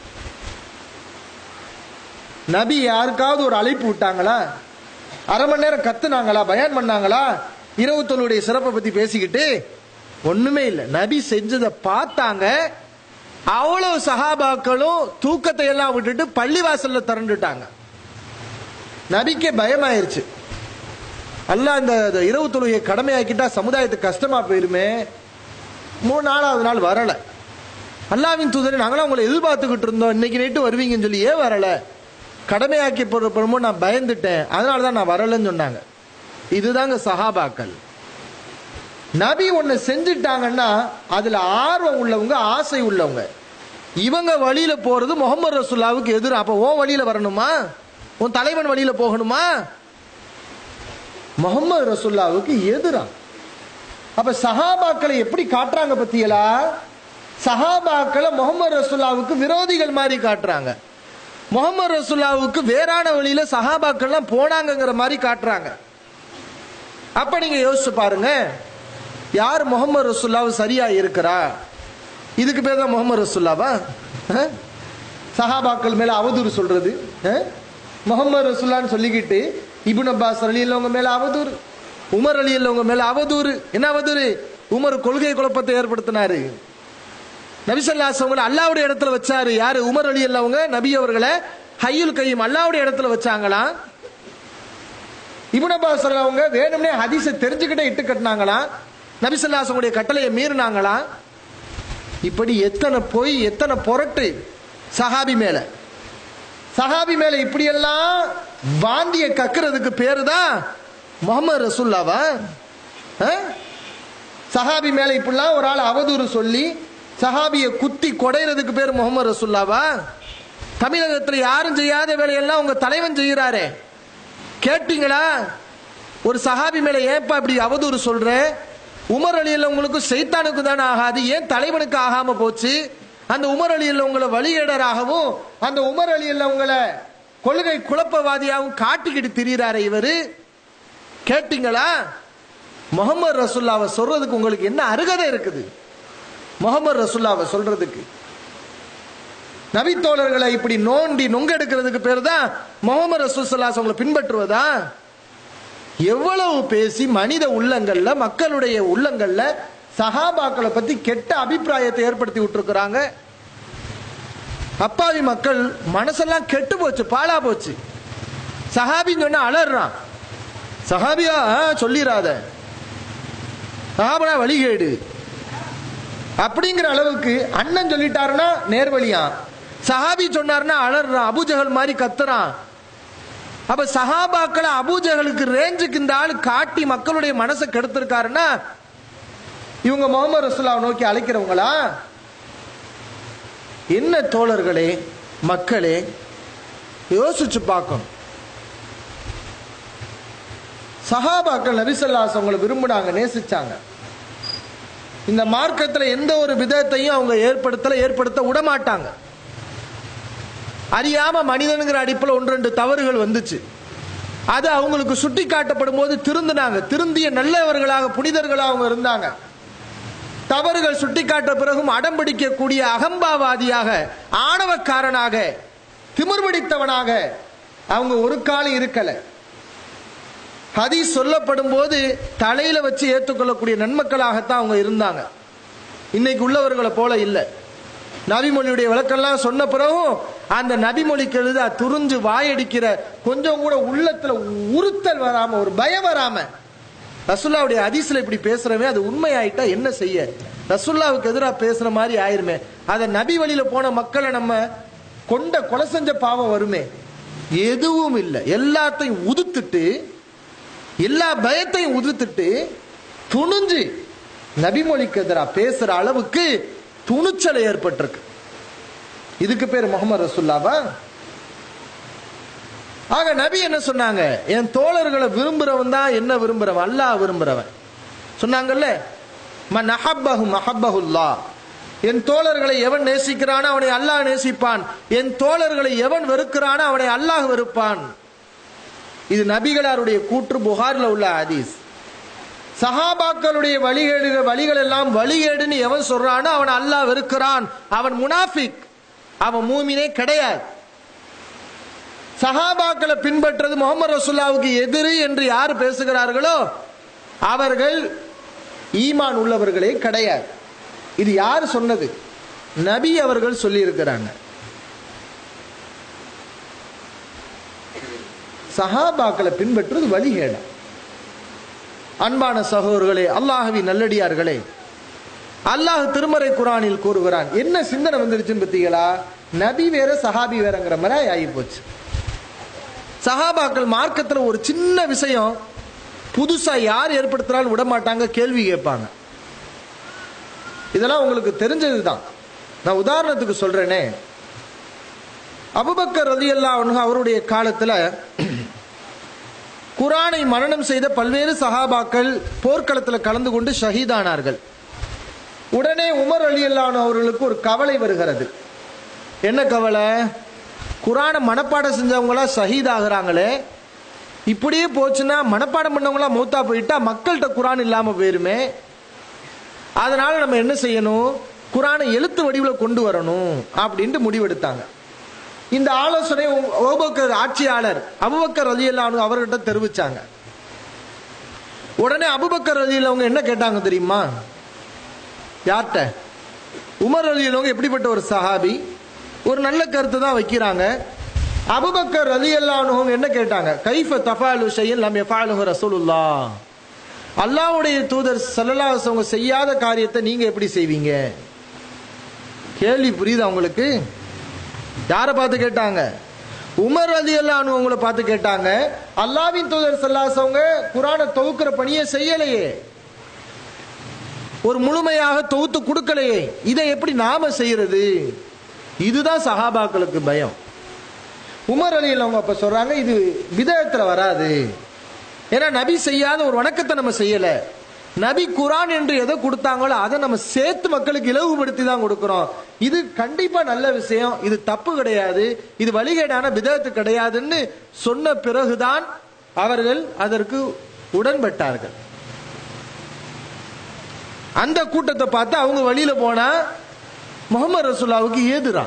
நபி யாருக்காவது ஒரு அழைப்பு விட்டாங்களா அரை மணி நேரம் கத்துனாங்களா பயான் பண்ணாங்களா இரவு தொழுடைய சிறப்பை பத்தி பேசிக்கிட்டு ஒண்ணுமே இல்லை நபி செஞ்சதை பார்த்தாங்க அவ்வளவு சஹாபாக்களும் தூக்கத்தை எல்லாம் விட்டுட்டு பள்ளிவாசல்ல திரண்டுட்டாங்க நபிக்கே பயமாயிருச்சு அல்லாஹ் இந்த இந்த இரவு தொழுகையை கடமையாக்கிட்டா சமுதாயத்துக்கு கஷ்டமா போயிருமே மூணு நாலாவது நாள் வரல அல்லாவின் தூதரை நாங்களாம் உங்களை எதிர்பார்த்துக்கிட்டு இருந்தோம் இன்னைக்கு நைட்டு வருவீங்கன்னு சொல்லி ஏன் வரல கடமையாக்கி போறப்போ நான் பயந்துட்டேன் அதனால தான் நான் வரலன்னு சொன்னாங்க இதுதாங்க சஹாபாக்கள் நபி ஒன்னு செஞ்சுட்டாங்கன்னா அதுல ஆர்வம் உள்ளவங்க ஆசை உள்ளவங்க இவங்க வழியில போறது முகமது ரசூல்லாவுக்கு எதிர அப்ப உன் வழியில வரணுமா உன் தலைவன் வழியில போகணுமா முகமது ரசூல்லாவுக்கு எதிரா அப்ப சஹாபாக்களை எப்படி காட்டுறாங்க பத்தியலா சஹாபாக்களை முகமது ரசூல்லாவுக்கு விரோதிகள் மாதிரி காட்டுறாங்க முகமது ரசூல்லாவுக்கு வேறான வழியில சஹாபாக்கள்லாம் போனாங்கங்கிற மாதிரி காட்டுறாங்க அப்ப நீங்க யோசிச்சு பாருங்க யார் முகமது ரசூல்லாவு சரியா இருக்கிறா இதுக்கு பேர் தான் முகமது ரசூல்லாவா அஹ்? சஹாபாக்கள் மேல அவதூறு சொல்றது அஹ்? முகமது ரசூல்லான்னு சொல்லிக்கிட்டு இபுன் அப்பாஸ் அலி உள்ளவங்க மேல அவதூறு உமர் அலி உள்ளவங்க மேல அவதூறு என்ன அவதூறு உமர் கொள்கை குழப்பத்தை ஏற்படுத்தினாரு நபிசல்லாஸ் அவங்களை அல்லாவுடைய இடத்துல வச்சாரு யாரு உமர் அலி அல்லவங்க நபி அவர்களை ஹையுல் கையும் அல்லாவுடைய இடத்துல வச்சாங்களாம் இபுன் அப்பாஸ் அவங்க வேணும்னே ஹதீஸை தெரிஞ்சுக்கிட்டே இட்டு கட்டினாங்களாம் நபிசல்லாசனுடைய கட்டளையை மீறினாங்களாம் இப்படி எத்தனை பொய் எத்தனை புரட்டு சஹாபி மேல சஹாபி மேல இப்படியெல்லாம் வாந்திய கக்குறதுக்கு பேரு தான் முகமது ரசூல்லாவா அஹ்? சஹாபி மேல இப்படிலாம் ஒரு ஆள் அவதூறு சொல்லி சஹாபியை குத்தி கொடைறதுக்கு பேர் முகமது ரசூல்லாவா தமிழகத்துல யாரும் செய்யாத வேலையெல்லாம் உங்க தலைவன் செய்யறாரே கேட்டீங்களா ஒரு சஹாபி மேல ஏன்பா இப்படி அவதூறு சொல்ற உமர் அலியில் உங்களுக்கு சைத்தானுக்கு தானே ஆகாது ஏன் தலைவனுக்கு ஆகாம போச்சு அந்த உமர் அலியில் உங்களை வழியேடராகவும் அந்த உமர் அலியில் உங்களை கொள்கை குழப்பவாதியாகவும் காட்டிக்கிட்டு திரியிறாரு இவரு கேட்டீங்களா முகமது ரசுல்லாவை சொல்றதுக்கு உங்களுக்கு என்ன அருகதை இருக்குது முகமது ரசுல்லாவை சொல்றதுக்கு நபித்தோழர்களை இப்படி நோண்டி நொங்கெடுக்கிறதுக்கு பேர் தான் முகமது ரசூல்லாஸ் அவங்களை பின்பற்றுவதா எவ்வளவு பேசி மனித உள்ளங்கள்ல மக்களுடைய உள்ளங்கள்ல சஹாபாக்களை பத்தி கெட்ட அபிப்பிராயத்தை ஏற்படுத்தி விட்டுருக்குறாங்க அப்பாவி மக்கள் மனசெல்லாம் கெட்டு போச்சு பாலா போச்சு சஹாபின்னு சொன்னா அலறான் சஹாபியா ஆ, சொல்லிராத சஹாபனா வழிகேடு அப்படிங்கிற அளவுக்கு அண்ணன் சொல்லிட்டாருன்னா நேர்வழியா சஹாபி சொன்னாருன்னா அலறான் அபூஜகல் மாதிரி கத்துறான் அப்ப சஹாபாக்களை அபூஜகலுக்கு ரேஞ்சுக்கு இந்த ஆளு காட்டி மக்களுடைய மனசை கெடுத்திருக்காருன்னா இவங்க முகமது ரசூல்லாவை நோக்கி அழைக்கிறவங்களா என்ன தோழர்களே மக்களே யோசிச்சு பார்க்கணும் சஹாபாக்கள் நபிசல்லாஸ் அவங்களை விரும்பினாங்க நேசிச்சாங்க இந்த மார்க்கத்துல எந்த ஒரு விதத்தையும் அவங்க ஏற்படுத்தல ஏற்படுத்த விட மாட்டாங்க அறியாம மனிதனுங்கிற அடிப்பில் ஒன்று ரெண்டு தவறுகள் வந்துச்சு அது அவங்களுக்கு சுட்டி காட்டப்படும் போது திருந்தினாங்க திருந்திய நல்லவர்களாக புனிதர்களாக அவங்க இருந்தாங்க தவறுகள் சுட்டிக்காட்ட பிறகும் அடம்பிடிக்கக்கூடிய அகம்பாவாதியாக ஆணவக்காரனாக திமிர்பிடித்தவனாக அவங்க ஒரு காலம் இருக்கல ஹதீஸ் சொல்லப்படும் போது தலையில வச்சு ஏற்றுக்கொள்ளக்கூடிய நன்மக்களாகத்தான் அவங்க இருந்தாங்க இன்னைக்கு உள்ளவர்களை போல இல்லை நபிமொழியுடைய விளக்கெல்லாம் சொன்ன பிறகும் அந்த நபிமொழிக்கு எழுத துறிஞ்சு வாயடிக்கிற கொஞ்சம் கூட உள்ளத்துல உறுத்தல் வராம ஒரு பயம் வராம ரசுல்லாவுடைய அதிசல இப்படி பேசுறவே அது உண்மையாயிட்டா என்ன செய்ய ரசுல்லாவுக்கு எதிராக பேசுற மாதிரி ஆயிருமே அத நபி வழியில போன மக்களை நம்ம கொண்ட கொலை செஞ்ச பாவம் வருமே எதுவும் இல்லை எல்லாத்தையும் உதுத்துட்டு எல்லா பயத்தையும் உதுத்துட்டு துணிஞ்சு நபிமொழிக்கு எதிராக பேசுற அளவுக்கு துணிச்சல் ஏற்பட்டிருக்கு இதுக்கு பேர் முகமது ரசுல்லாவா ஆக நபி என்ன சொன்னாங்க என் தோழர்களை விரும்புறவன் தான் என்ன விரும்புறவன் அல்லாஹ் விரும்புறவன் சொன்னாங்கல்ல மன் அஹப்பஹு மஹப்பஹுல்லா என் தோழர்களை எவன் நேசிக்கிறானோ அவனை அல்லாஹ் நேசிப்பான் என் தோழர்களை எவன் வெறுக்கிறானோ அவனை அல்லாஹ் வெறுப்பான் இது நபிகளாருடைய கூற்று புகாரில் உள்ள ஹதீஸ் சஹாபாக்களுடைய வழிகேடுகள் வழிகள் எல்லாம் வழிகேடுன்னு எவன் சொல்றானோ அவன் அல்லாஹ் வெறுக்கிறான் அவன் முனாஃபிக் அவன் மூமினே கிடையாது சஹாபாக்களை பின்பற்றது முகமது ரசுல்லாவுக்கு எதிரி என்று யார் பேசுகிறார்களோ அவர்கள் ஈமான் உள்ளவர்களே கிடையாது இது யார் சொன்னது நபி அவர்கள் சொல்லி இருக்கிறாங்க சஹாபாக்களை பின்பற்றுவது வழிகேடா அன்பான சகோதரர்களே அல்லாஹவி நல்லடியார்களே அல்லாஹ் திருமறை குரானில் கூறுகிறான் என்ன சிந்தனை வந்துருச்சுன்னு பத்தீங்களா நபி வேற சஹாபி வேறங்கிற மாதிரி ஆகி போச்சு சஹாபாக்கள் மார்க்கத்துல ஒரு சின்ன விஷயம் புதுசா யார் ஏற்படுத்தினாலும் விட மாட்டாங்க கேள்வி கேட்பாங்க இதெல்லாம் உங்களுக்கு தெரிஞ்சதுதான் நான் உதாரணத்துக்கு சொல்றேனே அபுபக்கர் ரதி அவருடைய காலத்துல குரானை மரணம் செய்த பல்வேறு சஹாபாக்கள் போர்க்களத்தில் கலந்து கொண்டு ஷஹீதானார்கள் உடனே உமர் அலி அவர்களுக்கு ஒரு கவலை வருகிறது என்ன கவலை குரானை மனப்பாடம் செஞ்சவங்களா ஷஹீத் ஆகுறாங்களே இப்படியே போச்சுன்னா மனப்பாடம் பண்ணவங்களா மூத்தா போயிட்டா மக்கள்கிட்ட குரான் இல்லாம போயிருமே அதனால நம்ம என்ன செய்யணும் குரானை எழுத்து வடிவில் கொண்டு வரணும் அப்படின்ட்டு முடிவெடுத்தாங்க இந்த ஆலோசனை அபுபக்கர் ஆட்சியாளர் அபுபக்கர் ரலியல்லானு அவர்கிட்ட தெரிவிச்சாங்க உடனே அபுபக்கர் ரலியில் அவங்க என்ன கேட்டாங்க தெரியுமா யார்கிட்ட உமர் ரலியலவங்க எப்படிப்பட்ட ஒரு சஹாபி ஒரு நல்ல கருத்து தான் வைக்கிறாங்க அபுபக்கர் ரலியல்லானவங்க என்ன கேட்டாங்க கைஃப தஃபாலு ஷையன் லம் யஃபாலுஹு ரசூலுல்லா அல்லாஹ்வுடைய தூதர் ஸல்லல்லாஹு அலைஹி வஸல்லம் செய்யாத காரியத்தை நீங்க எப்படி செய்வீங்க கேள்வி புரியுதா உங்களுக்கு யாரை பார்த்து கேட்டாங்க உமர் அலி அல்லான்னு உங்களை பார்த்து கேட்டாங்க அல்லாவின் தூதர் சல்லாசவங்க குரானை தொகுக்கிற பணியை செய்யலையே ஒரு முழுமையாக தொகுத்து கொடுக்கலையே இதை எப்படி நாம செய்யறது இதுதான் சஹாபாக்களுக்கு பயம் உமர் அலி அவங்க அப்ப சொல்றாங்க இது விதத்துல வராது ஏன்னா நபி செய்யாத ஒரு வணக்கத்தை நம்ம செய்யல நபி குரான் என்று எதை கொடுத்தாங்களோ அதை நம்ம சேர்த்து மக்களுக்கு இலவுபடுத்தி தான் கொடுக்கிறோம் இது கண்டிப்பா நல்ல விஷயம் இது தப்பு கிடையாது இது வழிகேடான விதத்து கிடையாதுன்னு சொன்ன பிறகுதான் அவர்கள் அதற்கு உடன்பட்டார்கள் அந்த கூட்டத்தை பார்த்து அவங்க வழியில போனா முகமது ரசூல்லாவுக்கு ஏதுரா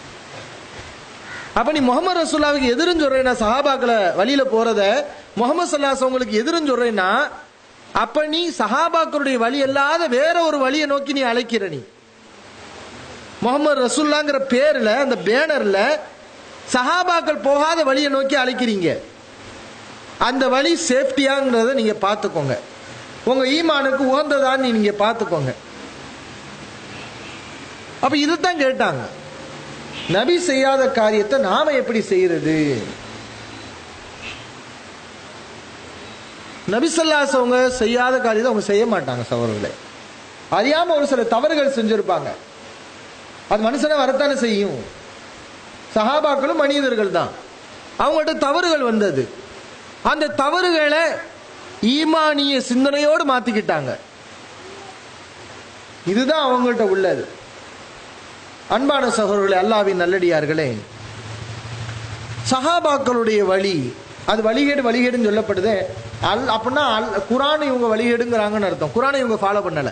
அப்ப நீ முகமது ரசூல்லாவுக்கு எதிரும் சொல்றேன்னா சஹாபாக்களை வழியில போறத முகமது சல்லாஸ் உங்களுக்கு எதிரும் சொல்றேன்னா அப்ப நீ சஹாபாக்களுடைய வழி அல்லாத வேற ஒரு வழியை நோக்கி நீ அழைக்கிற நீ முகமது ரசூல்லாங்கிற பேர்ல அந்த பேனர்ல சஹாபாக்கள் போகாத வழியை நோக்கி அழைக்கிறீங்க அந்த வழி சேஃப்டியாங்கிறத நீங்க பார்த்துக்கோங்க உங்க ஈமானுக்கு உகந்ததான்னு நீங்க பார்த்துக்கோங்க அப்ப இதுதான் கேட்டாங்க நபி செய்யாத காரியத்தை நாம எப்படி செய்யறது நபிசல்லாஸ் அவங்க செய்யாத காரியத்தை அவங்க செய்ய மாட்டாங்க சவர்களே அறியாம ஒரு சில தவறுகள் செஞ்சிருப்பாங்க அது மனுஷனை வரத்தானே செய்யும் சஹாபாக்களும் மனிதர்கள் தான் அவங்கள்ட்ட தவறுகள் வந்தது அந்த தவறுகளை ஈமானிய சிந்தனையோடு மாத்திக்கிட்டாங்க இதுதான் அவங்கள்ட்ட உள்ளது அன்பான சகோதரர்களே அல்லாவின் நல்லடியார்களே சஹாபாக்களுடைய வழி அது வழிகேடு வழிகேடுன்னு சொல்லப்படுது அல் அப்படின்னா அல் குரானை இவங்க வழிகேடுங்கிறாங்கன்னு அர்த்தம் குரானை இவங்க ஃபாலோ பண்ணல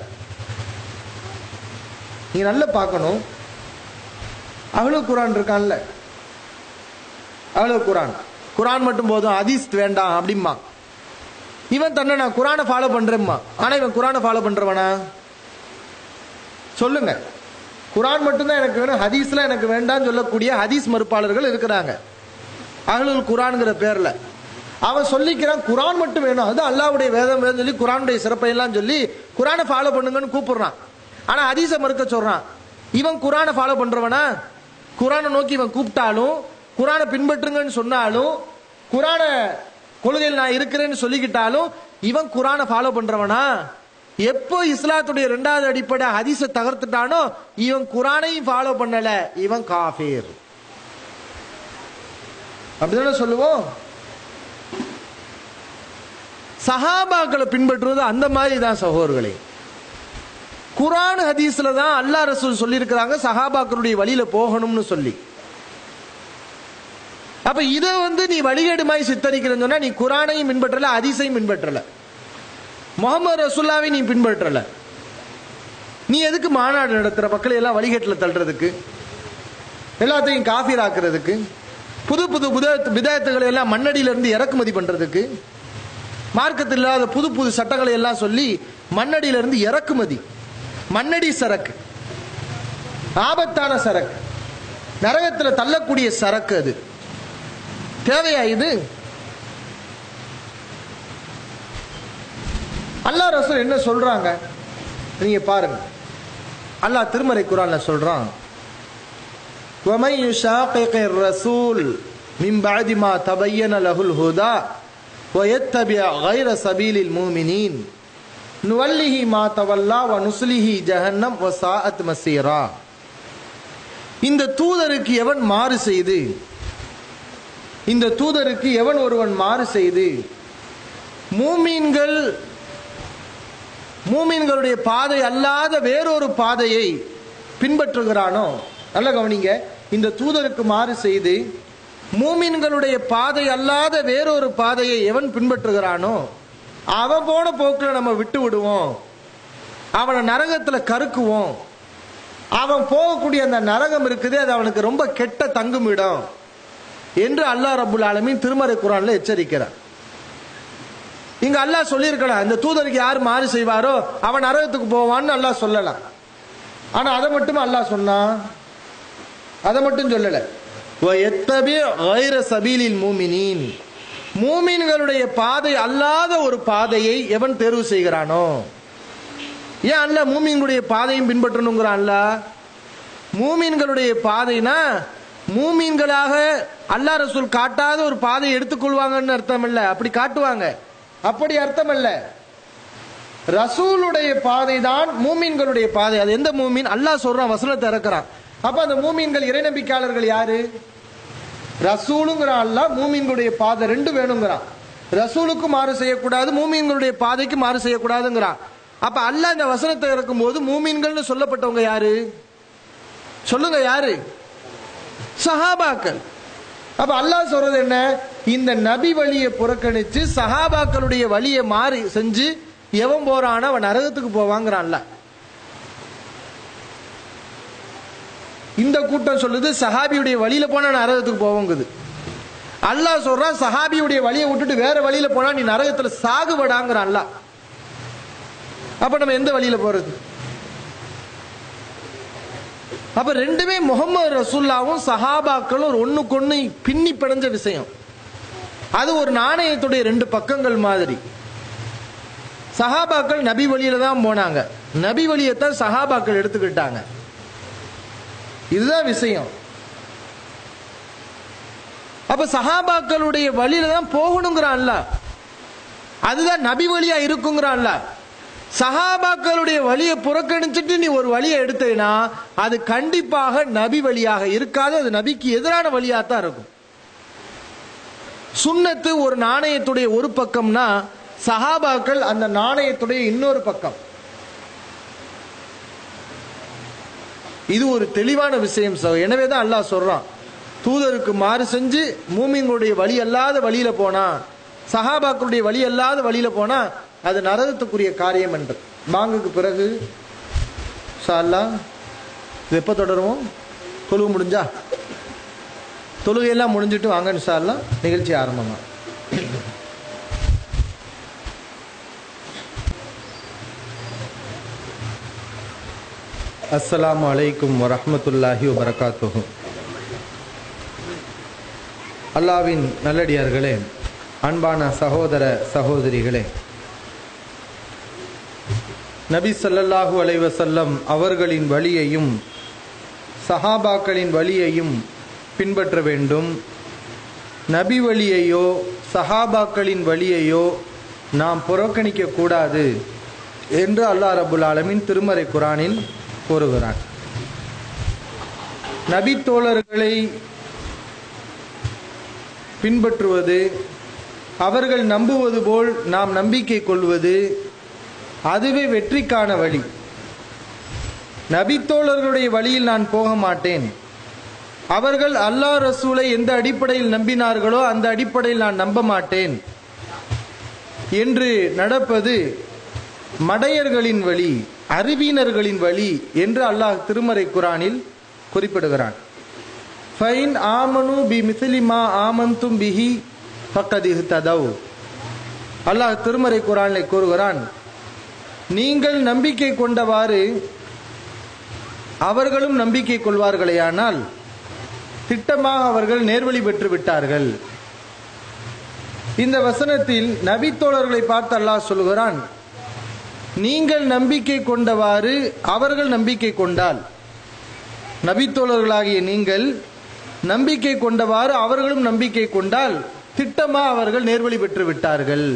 நீங்க நல்லா பார்க்கணும் அவ்வளோ குரான் இருக்கான்ல அவ்வளோ குரான் குரான் மட்டும் போதும் ஹதீஸ் வேண்டாம் அப்படிம்மா இவன் தன்னை நான் குரானை ஃபாலோ பண்றேம்மா ஆனா இவன் குரானை ஃபாலோ பண்றவனா சொல்லுங்க குரான் மட்டும்தான் எனக்கு வேணும் ஹதீஸ்லாம் எனக்கு வேண்டாம்னு சொல்லக்கூடிய ஹதீஸ் மறுப்பாளர்கள் இருக்கிறாங்க அகலுல் குரான்ங்கிற பேர்ல அவன் சொல்லிக்கிறான் குரான் மட்டும் வேணும் அது அல்லாவுடைய வேதம் வேதம் சொல்லி குரானுடைய சிறப்பை எல்லாம் சொல்லி குரானை ஃபாலோ பண்ணுங்கன்னு கூப்பிடுறான் ஆனா ஹதீஸை மறுக்க சொல்றான் இவன் குரானை ஃபாலோ பண்றவனா குரானை நோக்கி இவன் கூப்பிட்டாலும் குரானை பின்பற்றுங்கன்னு சொன்னாலும் குரானை கொள்கையில் நான் இருக்கிறேன்னு சொல்லிக்கிட்டாலும் இவன் குரானை ஃபாலோ பண்றவனா எப்போ இஸ்லாத்துடைய ரெண்டாவது அடிப்படை ஹதீஸை தகர்த்துட்டானோ இவன் குரானையும் ஃபாலோ பண்ணல இவன் காஃபீர் அப்படிதானே சொல்லுவோம் சஹாபாக்களை பின்பற்றுவது அந்த மாதிரி தான் சகோதரர்களே குரான் ஹதீஸ்ல தான் அல்லாஹ் ரசூல் சொல்லியிருக்கிறாங்க சஹாபாக்களுடைய வழியில போகணும்னு சொல்லி அப்ப இதை வந்து நீ வழிகேடு மாதிரி சித்தரிக்கிறன்னு சொன்னா நீ குரானையும் பின்பற்றல ஹதீஸையும் பின்பற்றல முகமது ரசூல்லாவை நீ பின்பற்றல நீ எதுக்கு மாநாடு நடத்துற மக்களை எல்லாம் வழிகேட்டில் தள்ளுறதுக்கு எல்லாத்தையும் காஃபீர் ஆக்குறதுக்கு புது புது புத விதயத்துகளை எல்லாம் மண்ணடியில இருந்து இறக்குமதி பண்றதுக்கு மார்க்கத்தில் இல்லாத புது புது சட்டங்களை எல்லாம் சொல்லி மண்ணடியில இருந்து இறக்குமதி மண்ணடி சரக்கு ஆபத்தான சரக்கு நரகத்துல தள்ளக்கூடிய சரக்கு அது தேவையா இது அல்லாஹ் ரசூல் என்ன சொல்றாங்க நீங்க பாருங்க அல்லாஹ் திருமறை குரான்ல சொல்றான் ومن يشاقق الرسول من بعد ما تبين له الهدى ويتبع غير سبيل المؤمنين نوله ما تولى ونسله جهنم وساءت مسيرا இந்த தூதருக்கு எவன் மாறு செய்து இந்த தூதருக்கு எவன் ஒருவன் மாறு செய்து மூமீன்கள் மூமீன்களுடைய பாதை அல்லாத வேறொரு பாதையை பின்பற்றுகிறானோ நல்ல கவனிங்க இந்த தூதருக்கு மாறு செய்து மூமின்களுடைய பாதை அல்லாத வேறொரு பாதையை எவன் பின்பற்றுகிறானோ அவன் போன போக்கில் நம்ம விட்டு விடுவோம் அவனை நரகத்துல கருக்குவோம் அவன் போகக்கூடிய அந்த நரகம் இருக்குது அது அவனுக்கு ரொம்ப கெட்ட தங்குமிடம் என்று அல்லாஹ் ரபுல் ஆலமீன் திருமறை குரான்ல எச்சரிக்கிறான் இங்க அல்லாஹ் சொல்லியிருக்கலாம் இந்த தூதருக்கு யார் மாறு செய்வாரோ அவன் நரகத்துக்கு போவான்னு அல்லாஹ் சொல்லலாம் ஆனா அதை மட்டும் அல்லாஹ் சொன்னான் அதை மட்டும் சொல்லல சபீலில் மூமினின் மூமின்களுடைய பாதை அல்லாத ஒரு பாதையை எவன் தேர்வு செய்கிறானோ ஏன் அல்ல மூமின்களுடைய பாதையும் பின்பற்றணுங்கிறான் அல்ல மூமின்களுடைய பாதைனா மூமீன்களாக அல்லாஹ் ரசூல் காட்டாத ஒரு பாதையை எடுத்துக்கொள்வாங்கன்னு அர்த்தம் இல்ல அப்படி காட்டுவாங்க அப்படி அர்த்தம் அல்ல ரசூலுடைய பாதை தான் மூமீன்களுடைய பாதை அது எந்த மூமீன் அல்லாஹ் சொல்றான் வசனத்தை இறக்குறான் அப்ப அந்த மூமீன்கள் இறைநம்பிக்கையாளர்கள் யாரு ரசூலுங்கிறான் அல்லாஹ் மூமீன்களுடைய பாதை ரெண்டு வேணுங்கிறான் ரசூலுக்கு மாறு செய்யக்கூடாது மூமீன்களுடைய பாதைக்கு மாறு செய்யக்கூடாதுங்கிறான் அப்ப அல்லாஹ் இந்த வசனத்தை இறக்கும் போது மூமீன்கள்னு சொல்லப்பட்டவங்க யாரு சொல்லுங்க யாரு சஹாபாக்கள் அப்ப அல்லாஹ் சொல்றது என்ன இந்த நபி வழியை புறக்கணிச்சு சஹாபாக்களுடைய வழியை மாறி செஞ்சு எவன் போறானோ அவன் நரகத்துக்கு போவாங்கிறான்ல இந்த கூட்டம் சொல்லுது சஹாபியுடைய வழியில போனா நரகத்துக்கு போவோங்குது அல்லாஹ் சொல்றான் சஹாபியுடைய வழியை விட்டுட்டு வேற வழியில போனா நீ நரகத்துல சாகுபடாங்கிறான் அல்லாஹ் அப்ப நம்ம எந்த வழியில போறது அப்ப ரெண்டுமே முகமது ரசூல்லாவும் சஹாபாக்களும் ஒரு ஒண்ணுக்கொண்ணு பின்னி பிணைஞ்ச விஷயம் அது ஒரு நாணயத்துடைய ரெண்டு பக்கங்கள் மாதிரி சஹாபாக்கள் நபி வழியில தான் போனாங்க நபி வழியத்தான் சஹாபாக்கள் எடுத்துக்கிட்டாங்க இதுதான் விஷயம் அப்ப சஹாபாக்களுடைய வழியில தான் போகணுங்கிறான்ல அதுதான் நபி வழியா இருக்குங்கிறான்ல சஹாபாக்களுடைய வழியை புறக்கணிச்சுட்டு நீ ஒரு வழியை எடுத்தீங்கன்னா அது கண்டிப்பாக நபி வழியாக இருக்காது அது நபிக்கு எதிரான வழியாக தான் இருக்கும் சுண்ணத்து ஒரு நாணயத்துடைய ஒரு பக்கம்னா சஹாபாக்கள் அந்த நாணயத்துடைய இன்னொரு பக்கம் இது ஒரு தெளிவான விஷயம் சகோ எனவே தான் அல்லாஹ் சொல்றான் தூதருக்கு மாறு செஞ்சு மூமிங்களுடைய வழி அல்லாத வழியில போனா சஹாபாக்களுடைய வழி அல்லாத வழியில போனா அது நரகத்துக்குரிய காரியம் என்று மாங்குக்கு பிறகு ஷால்லா இது எப்போ தொடருவோம் தொழுகு முடிஞ்சா தொழுகையெல்லாம் முடிஞ்சிட்டு வாங்க ஷால்லா நிகழ்ச்சி ஆரம்பமா அஸ்ஸலாமு அலைக்கும் வரஹ்மத்துல்லாஹி வபரகாத்துஹு அல்லாவின் நல்லடியார்களே அன்பான சகோதர சகோதரிகளே நபி ஸல்லல்லாஹு அலைஹி வஸல்லம் அவர்களின் வழியையும் சஹாபாக்களின் வழியையும் பின்பற்ற வேண்டும் நபி வழியையோ சஹாபாக்களின் வழியையோ நாம் புறக்கணிக்க கூடாது என்று அல்லாஹ் ரபுல் ஆலமின் திருமறை குரானில் கூறுகிறான் நபி தோழர்களை பின்பற்றுவது அவர்கள் நம்புவது போல் நாம் நம்பிக்கை கொள்வது அதுவே வெற்றிக்கான வழி நபித்தோழர்களுடைய வழியில் நான் போக மாட்டேன் அவர்கள் அல்லாஹ் ரசூலை எந்த அடிப்படையில் நம்பினார்களோ அந்த அடிப்படையில் நான் நம்ப மாட்டேன் என்று நடப்பது மடையர்களின் வழி அறிவினர்களின் வழி என்று அல்லாஹ் திருமறை குரானில் குறிப்பிடுகிறான் ஃபைன் ஆமனு பி மிசிலிமா ஆமந்தும் பிஹி பக்கதிஹ் ததவ் அல்லாஹ் திருமறை குரானில் கூறுகிறான் நீங்கள் நம்பிக்கை கொண்டவாறு அவர்களும் நம்பிக்கை கொள்வார்களேயானால் திட்டமாக அவர்கள் நேர்வழி பெற்று விட்டார்கள் இந்த வசனத்தில் நபித்தோழர்களை பார்த்து அல்லாஹ் சொல்கிறான் நீங்கள் நம்பிக்கை கொண்டவாறு அவர்கள் நம்பிக்கை கொண்டால் நபித்தோழர்களாகிய நீங்கள் நம்பிக்கை கொண்டவாறு அவர்களும் நம்பிக்கை கொண்டால் திட்டமா அவர்கள் நேர்வழி பெற்று விட்டார்கள்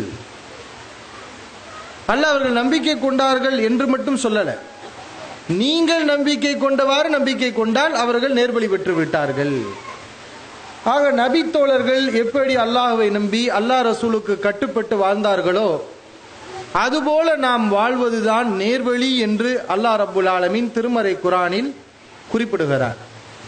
அல்ல அவர்கள் நம்பிக்கை கொண்டார்கள் என்று மட்டும் சொல்லல நீங்கள் நம்பிக்கை கொண்டவாறு நம்பிக்கை கொண்டால் அவர்கள் நேர்வழி பெற்று விட்டார்கள் ஆக நபி தோழர்கள் எப்படி அல்லாஹுவை நம்பி அல்லாஹ் ரசூலுக்கு கட்டுப்பட்டு வாழ்ந்தார்களோ அதுபோல நாம் வாழ்வதுதான் நேர்வழி என்று அல்லாஹ் ரபுல் ஆலமின் திருமறை குரானில் குறிப்பிடுகிறார்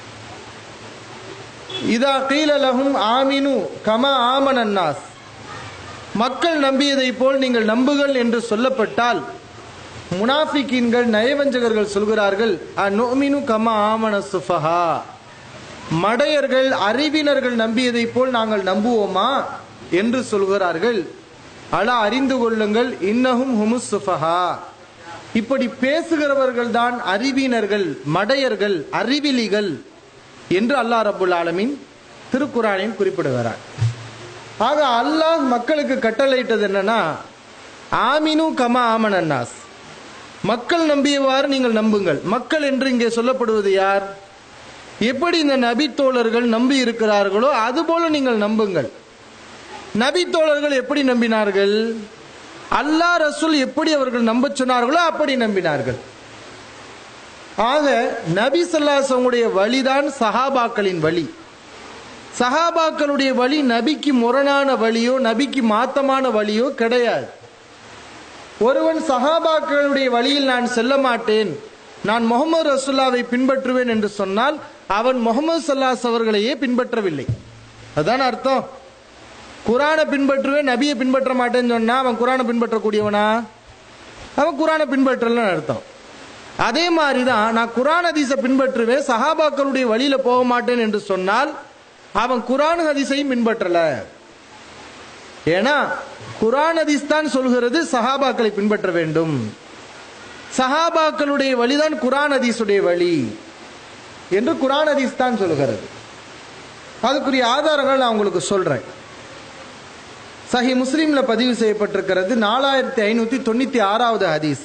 இதா கீழலகும் ஆமினு கம ஆமனன்னாஸ் மக்கள் நம்பியதை போல் நீங்கள் நம்புகள் என்று சொல்லப்பட்டால் முனாஃபிக்கீன்கள் நயவஞ்சகர்கள் சொல்கிறார்கள் அநோமினு கம ஆமன சுஃபஹா மடையர்கள் அறிவினர்கள் நம்பியதை போல் நாங்கள் நம்புவோமா என்று சொல்கிறார்கள் அலா அறிந்து கொள்ளுங்கள் இன்னகும் ஹுமுஸ் சுஃபஹா இப்படி பேசுகிறவர்கள் தான் அறிவினர்கள் மடையர்கள் அறிவிலிகள் என்று அல்லாஹ் ரபுல் ஆலமின் திருக்குறானில் குறிப்பிடுகிறார் ஆக அல்லாஹ் மக்களுக்கு கட்டளையிட்டது என்னன்னா ஆமினு கம ஆமனன்னாஸ் மக்கள் நம்பியவாறு நீங்கள் நம்புங்கள் மக்கள் என்று இங்கே சொல்லப்படுவது யார் எப்படி இந்த நபி தோழர்கள் நம்பி இருக்கிறார்களோ அதுபோல நீங்கள் நம்புங்கள் நபி தோழர்கள் எப்படி நம்பினார்கள் அல்லாஹ் ரசூல் எப்படி அவர்கள் நம்ப சொன்னார்களோ அப்படி நம்பினார்கள் ஆக நபி சொல்லாசவங்களுடைய வழிதான் சஹாபாக்களின் வழி சஹாபாக்களுடைய வழி நபிக்கு முரணான வழியோ நபிக்கு மாத்தமான வழியோ கிடையாது ஒருவன் சஹாபாக்களுடைய வழியில் நான் செல்ல மாட்டேன் நான் முகமது ரசுல்லாவை பின்பற்றுவேன் என்று சொன்னால் அவன் முகமது சல்லாஸ் அவர்களையே பின்பற்றவில்லை அதுதான் அர்த்தம் குரானை பின்பற்றுவேன் நபியை பின்பற்ற மாட்டேன்னு சொன்னா அவன் குரானை பின்பற்றக்கூடியவனா அவன் குரானை பின்பற்றலன்னு அர்த்தம் அதே மாதிரி தான் நான் குரான் ஹதீஸை பின்பற்றுவேன் சஹாபாக்களுடைய வழியில போக மாட்டேன் என்று சொன்னால் அவன் குரான் ஹதீஸையும் பின்பற்றல ஏன்னா குரான் ஹதீஸ் தான் சொல்கிறது சஹாபாக்களை பின்பற்ற வேண்டும் சஹாபாக்களுடைய வழிதான் குரான் ஹதீஸுடைய வழி என்று குரான் ஹதீஸ் தான் சொல்கிறது அதுக்குரிய ஆதாரங்கள் நான் உங்களுக்கு சொல்றேன் சஹி முஸ்லீம்ல பதிவு செய்யப்பட்டிருக்கிறது நாலாயிரத்தி ஐநூத்தி தொண்ணூத்தி ஆறாவது ஹதீஸ்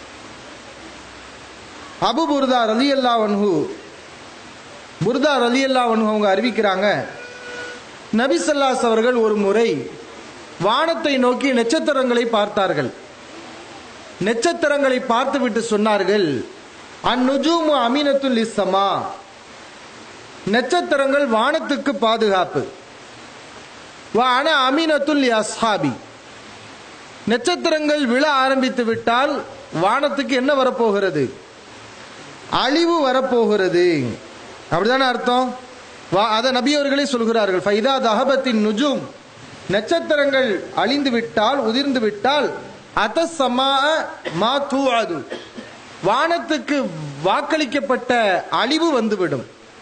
அபு புர்தா ரலி அல்லா வன்ஹு புர்தா ரலி அல்லா வன்ஹு அவங்க அறிவிக்கிறாங்க நபிசல்லாஸ் அவர்கள் ஒரு முறை வானத்தை நோக்கி நட்சத்திரங்களை பார்த்தார்கள் நட்சத்திரங்களை பார்த்துவிட்டு சொன்னார்கள் அந்நுஜூமு அமீனத்துல் இஸ்ஸமா நட்சத்திரங்கள் வானத்துக்கு பாதுகாப்பு வான அமீனத்துல் அஸ்ஹாபி நட்சத்திரங்கள் விழ ஆரம்பித்து விட்டால் வானத்துக்கு என்ன வரப்போகிறது அழிவு வரப்போகிறது அப்படிதானே அர்த்தம் வா அதை நபி அவர்களே சொல்கிறார்கள் ஃபைதா தஹபத்தின் நுஜூம் நட்சத்திரங்கள் அழிந்து விட்டால் உதிர்ந்து விட்டால் அதசமா மா தூஅது வானத்துக்கு வாக்களிக்கப்பட்ட அழிவு வந்துவிடும்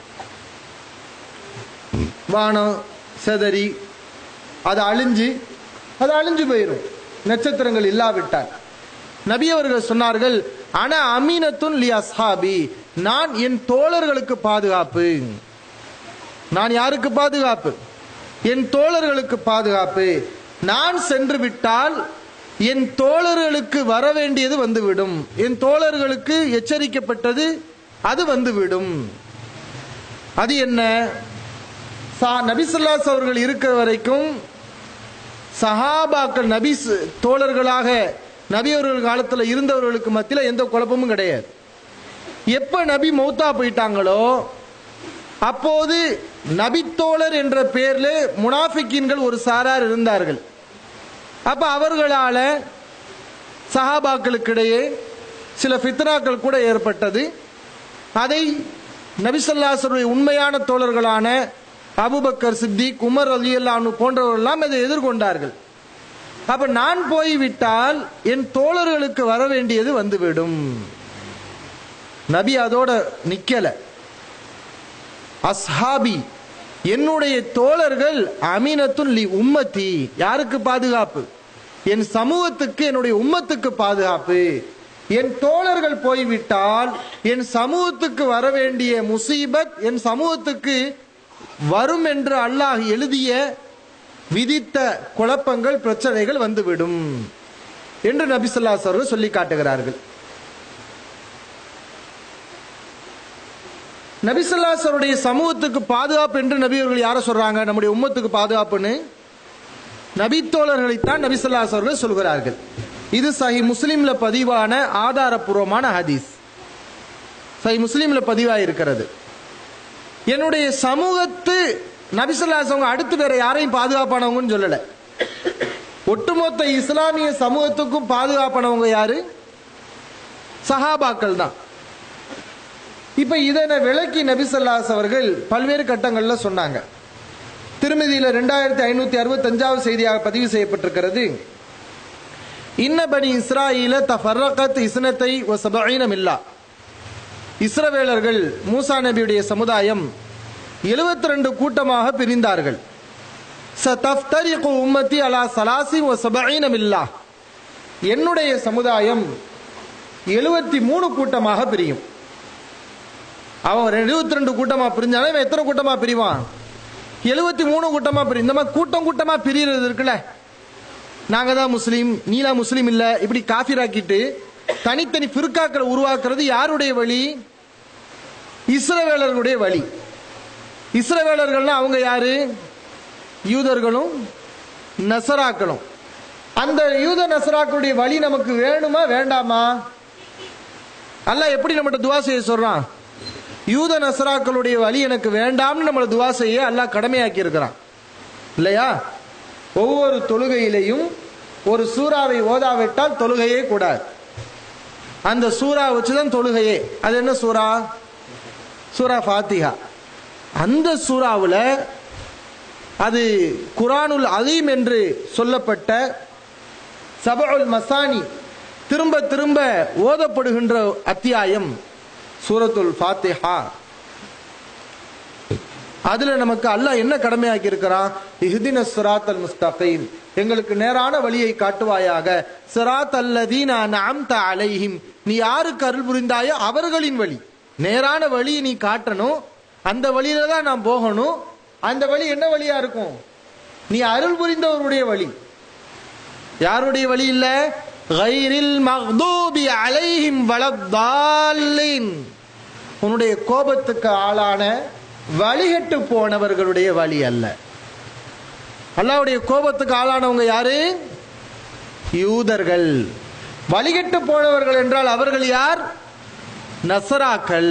வானம் செதறி அது அழிஞ்சு அது அழிஞ்சு போயிடும் நட்சத்திரங்கள் இல்லாவிட்டால் நபி அவர்கள் சொன்னார்கள் ஆனா அமீனத்துன் லி அஸ்ஹாபி நான் என் தோழர்களுக்கு பாதுகாப்பு நான் யாருக்கு பாதுகாப்பு என் தோழர்களுக்கு பாதுகாப்பு நான் சென்று விட்டால் என் தோழர்களுக்கு வர வேண்டியது வந்துவிடும் என் தோழர்களுக்கு எச்சரிக்கப்பட்டது அது வந்துவிடும் அது என்ன சா நபிசுல்லாஸ் அவர்கள் இருக்கிற வரைக்கும் சஹாபாக்கள் நபி ஸ்- தோழர்களாக நபி அவர்கள் காலத்தில் இருந்தவர்களுக்கு மத்தியில் எந்த குழப்பமும் கிடையாது எப்ப நபி மௌத்தா போயிட்டாங்களோ அப்போது நபித்தோழர் என்ற பெயர்ல முனாஃபிக்கின்கள் ஒரு சாரார் இருந்தார்கள் அப்ப அவர்களால சஹாபாக்களுக்கிடையே சில ஃபித்னாக்கள் கூட ஏற்பட்டது அதை நபிசல்லாசருடைய உண்மையான தோழர்களான அபுபக்கர் சித்திக் உமர் அலி அல்லானு போன்றவர்கள்லாம் அதை எதிர்கொண்டார்கள் அப்ப நான் போய்விட்டால் என் தோழர்களுக்கு வர வேண்டியது வந்துவிடும் நபி அதோட நிக்கல அஸ்ஹாபி என்னுடைய தோழர்கள் அமீனத்துன் லி உம்மத்தி யாருக்கு பாதுகாப்பு என் சமூகத்துக்கு என்னுடைய உம்மத்துக்கு பாதுகாப்பு என் தோழர்கள் போய்விட்டால் என் சமூகத்துக்கு வர வேண்டிய முசீபத் என் சமூகத்துக்கு வரும் என்று அல்லாஹ் எழுதிய விதித்த குழப்பங்கள் பிரச்சனைகள் வந்துவிடும் என்று நபி ஸல்லல்லாஹு அவர்கள் சொல்லி காட்டுகிறார்கள் நபிசல்லாசருடைய சமூகத்துக்கு பாதுகாப்பு என்று நபி அவர்கள் யார சொல்றாங்க நம்முடைய உம்மத்துக்கு பாதுகாப்புன்னு நபித்தோழர்களைத்தான் நபிசல்லாஸ் அவர்கள் சொல்கிறார்கள் இது சஹி முஸ்லிம்ல பதிவான ஆதாரபூர்வமான ஹதீஸ் சஹி முஸ்லிம்ல பதிவா இருக்கிறது என்னுடைய சமூகத்து நபிசல்லாஸ் அவங்க அடுத்து வேற யாரையும் பாதுகாப்பானவங்கன்னு சொல்லல ஒட்டுமொத்த இஸ்லாமிய சமூகத்துக்கும் பாதுகாப்பானவங்க யாரு சஹாபாக்கள் தான் இப்ப இதனை விளக்கி நபிசல்லாஸ் அவர்கள் பல்வேறு கட்டங்கள்ல சொன்னாங்க திருமதியில ரெண்டாயிரத்தி ஐநூத்தி அறுபத்தஞ்சாவது செய்தியாக பதிவு செய்யப்பட்டிருக்கிறது இன்ன பனி இஸ்ராயில தஃபர்ரகத் இஸ்னத்தை வ சபஈன மில்லா இஸ்ரவேலர்கள் மூசா நபியுடைய சமுதாயம் 72 ரெண்டு கூட்டமாக பிரிந்தார்கள் சதஃப்தரிகு உம்மத்தி அலா சலாசி வ சபஈன மில்லா என்னுடைய சமுதாயம் 73 மூணு கூட்டமாக பிரியும் அவன் எழுபத்தி ரெண்டு கூட்டமா பிரிஞ்சாலும் இவன் எத்தனை கூட்டமா பிரிவான் எழுபத்தி மூணு கூட்டமா பிரியும் இந்த மாதிரி கூட்டம் கூட்டமா பிரியறது இருக்குல்ல நாங்க தான் முஸ்லீம் நீலா முஸ்லீம் இல்ல இப்படி காஃபிராக்கிட்டு தனித்தனி பிற்காக்களை உருவாக்குறது யாருடைய வழி இஸ்ரவேலர்களுடைய வழி இஸ்ரவேலர்கள்னா அவங்க யாரு யூதர்களும் நசராக்களும் அந்த யூத நசராக்களுடைய வழி நமக்கு வேணுமா வேண்டாமா அல்லாஹ் எப்படி நம்மகிட்ட துவா செய்ய சொல்றான் யூத நசராக்களுடைய வழி எனக்கு வேண்டாம்னு நம்மளை துவா செய்ய அல்லாஹ் கடமையாக்கி இருக்கிறான் இல்லையா ஒவ்வொரு தொழுகையிலையும் ஒரு சூறாவை ஓதாவிட்டால் தொழுகையே கூடாது அந்த சூறா வச்சுதான் தொழுகையே அது என்ன சூறா சூரா ஃபாத்திஹா அந்த சூறாவுல அது குரானுல் அதீம் என்று சொல்லப்பட்ட சபஉல் மசானி திரும்ப திரும்ப ஓதப்படுகின்ற அத்தியாயம் சூரத்துல் ஃபாத்திஹா அதுல நமக்கு அல்லாஹ் என்ன கடமையாக்கி இருக்கிறான் இஹ்தின சிராத்தல் முஸ்தகீம் எங்களுக்கு நேரான வழியை காட்டுவாயாக சிராத் அல்லதீன அன்அம்த அலைஹிம் நீ யாருக்கு அருள் புரிந்தாயோ அவர்களின் வழி நேரான வழியை நீ காட்டணும் அந்த வழியில தான் நான் போகணும் அந்த வழி என்ன வழியா இருக்கும் நீ அருள் புரிந்தவருடைய வழி யாருடைய வழி இல்ல கைரில் மக்தூபி அலைஹிம் வலத்தாலின் உன்னுடைய கோபத்துக்கு ஆளான வழிகட்டு போனவர்களுடைய வழி அல்ல அல்லாவுடைய கோபத்துக்கு ஆளானவங்க யாரு யூதர்கள் வழிகட்டு போனவர்கள் என்றால் அவர்கள் யார் நசராக்கள்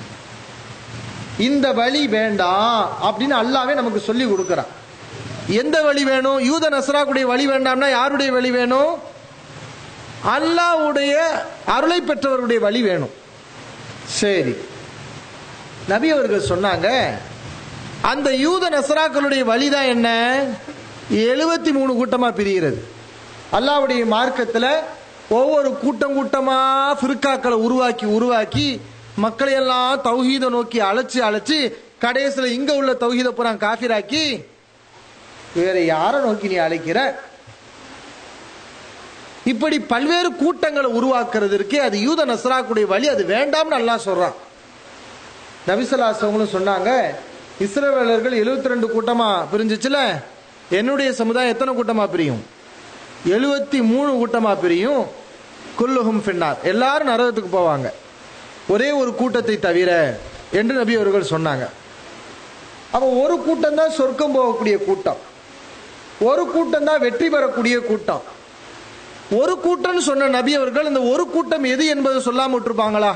இந்த வழி வேண்டாம் அப்படின்னு அல்லாவே நமக்கு சொல்லி கொடுக்கிறான் எந்த வழி வேணும் யூத நசராக்குடைய வழி வேண்டாம்னா யாருடைய வழி வேணும் அல்லாவுடைய அருளை பெற்றவருடைய வழி வேணும் சரி நபி அவர்கள் சொன்னாங்க அந்த யூத நசராக்களுடைய வழிதான் என்ன எழுபத்தி மூணு கூட்டமா பிரிகிறது அல்லாவுடைய மார்க்கத்துல ஒவ்வொரு கூட்டம் கூட்டமா ஃபிர்காக்களை உருவாக்கி உருவாக்கி மக்களை எல்லாம் தௌஹீத நோக்கி அழைச்சு அழைச்சு கடைசியில் இங்க உள்ள தௌஹீத பூரா காஃபிராக்கி வேற யாரை நோக்கி நீ அழைக்கிற இப்படி பல்வேறு கூட்டங்களை உருவாக்குறதற்கு அது யூத நசராக்குடைய வழி அது வேண்டாம்னு அல்லாஹ் சொல்றான் நபிசல்லாசவங்களும் சொன்னாங்க இஸ்ரவேலர்கள் 72 ரெண்டு கூட்டமா பிரிஞ்சிச்சுல என்னுடைய சமுதாயம் எத்தனை கூட்டமா பிரியும் எழுபத்தி மூணு கூட்டமா பிரியும் குல்லுஹும் ஃபின்னார் எல்லாரும் நரகத்துக்கு போவாங்க ஒரே ஒரு கூட்டத்தை தவிர என்று நபி அவர்கள் சொன்னாங்க அப்போ ஒரு கூட்டம் தான் சொர்க்கம் போகக்கூடிய கூட்டம் ஒரு கூட்டம் தான் வெற்றி பெறக்கூடிய கூட்டம் ஒரு கூட்டம்னு சொன்ன நபி அவர்கள் இந்த ஒரு கூட்டம் எது என்பதை சொல்லாம விட்டுருப்பாங்களா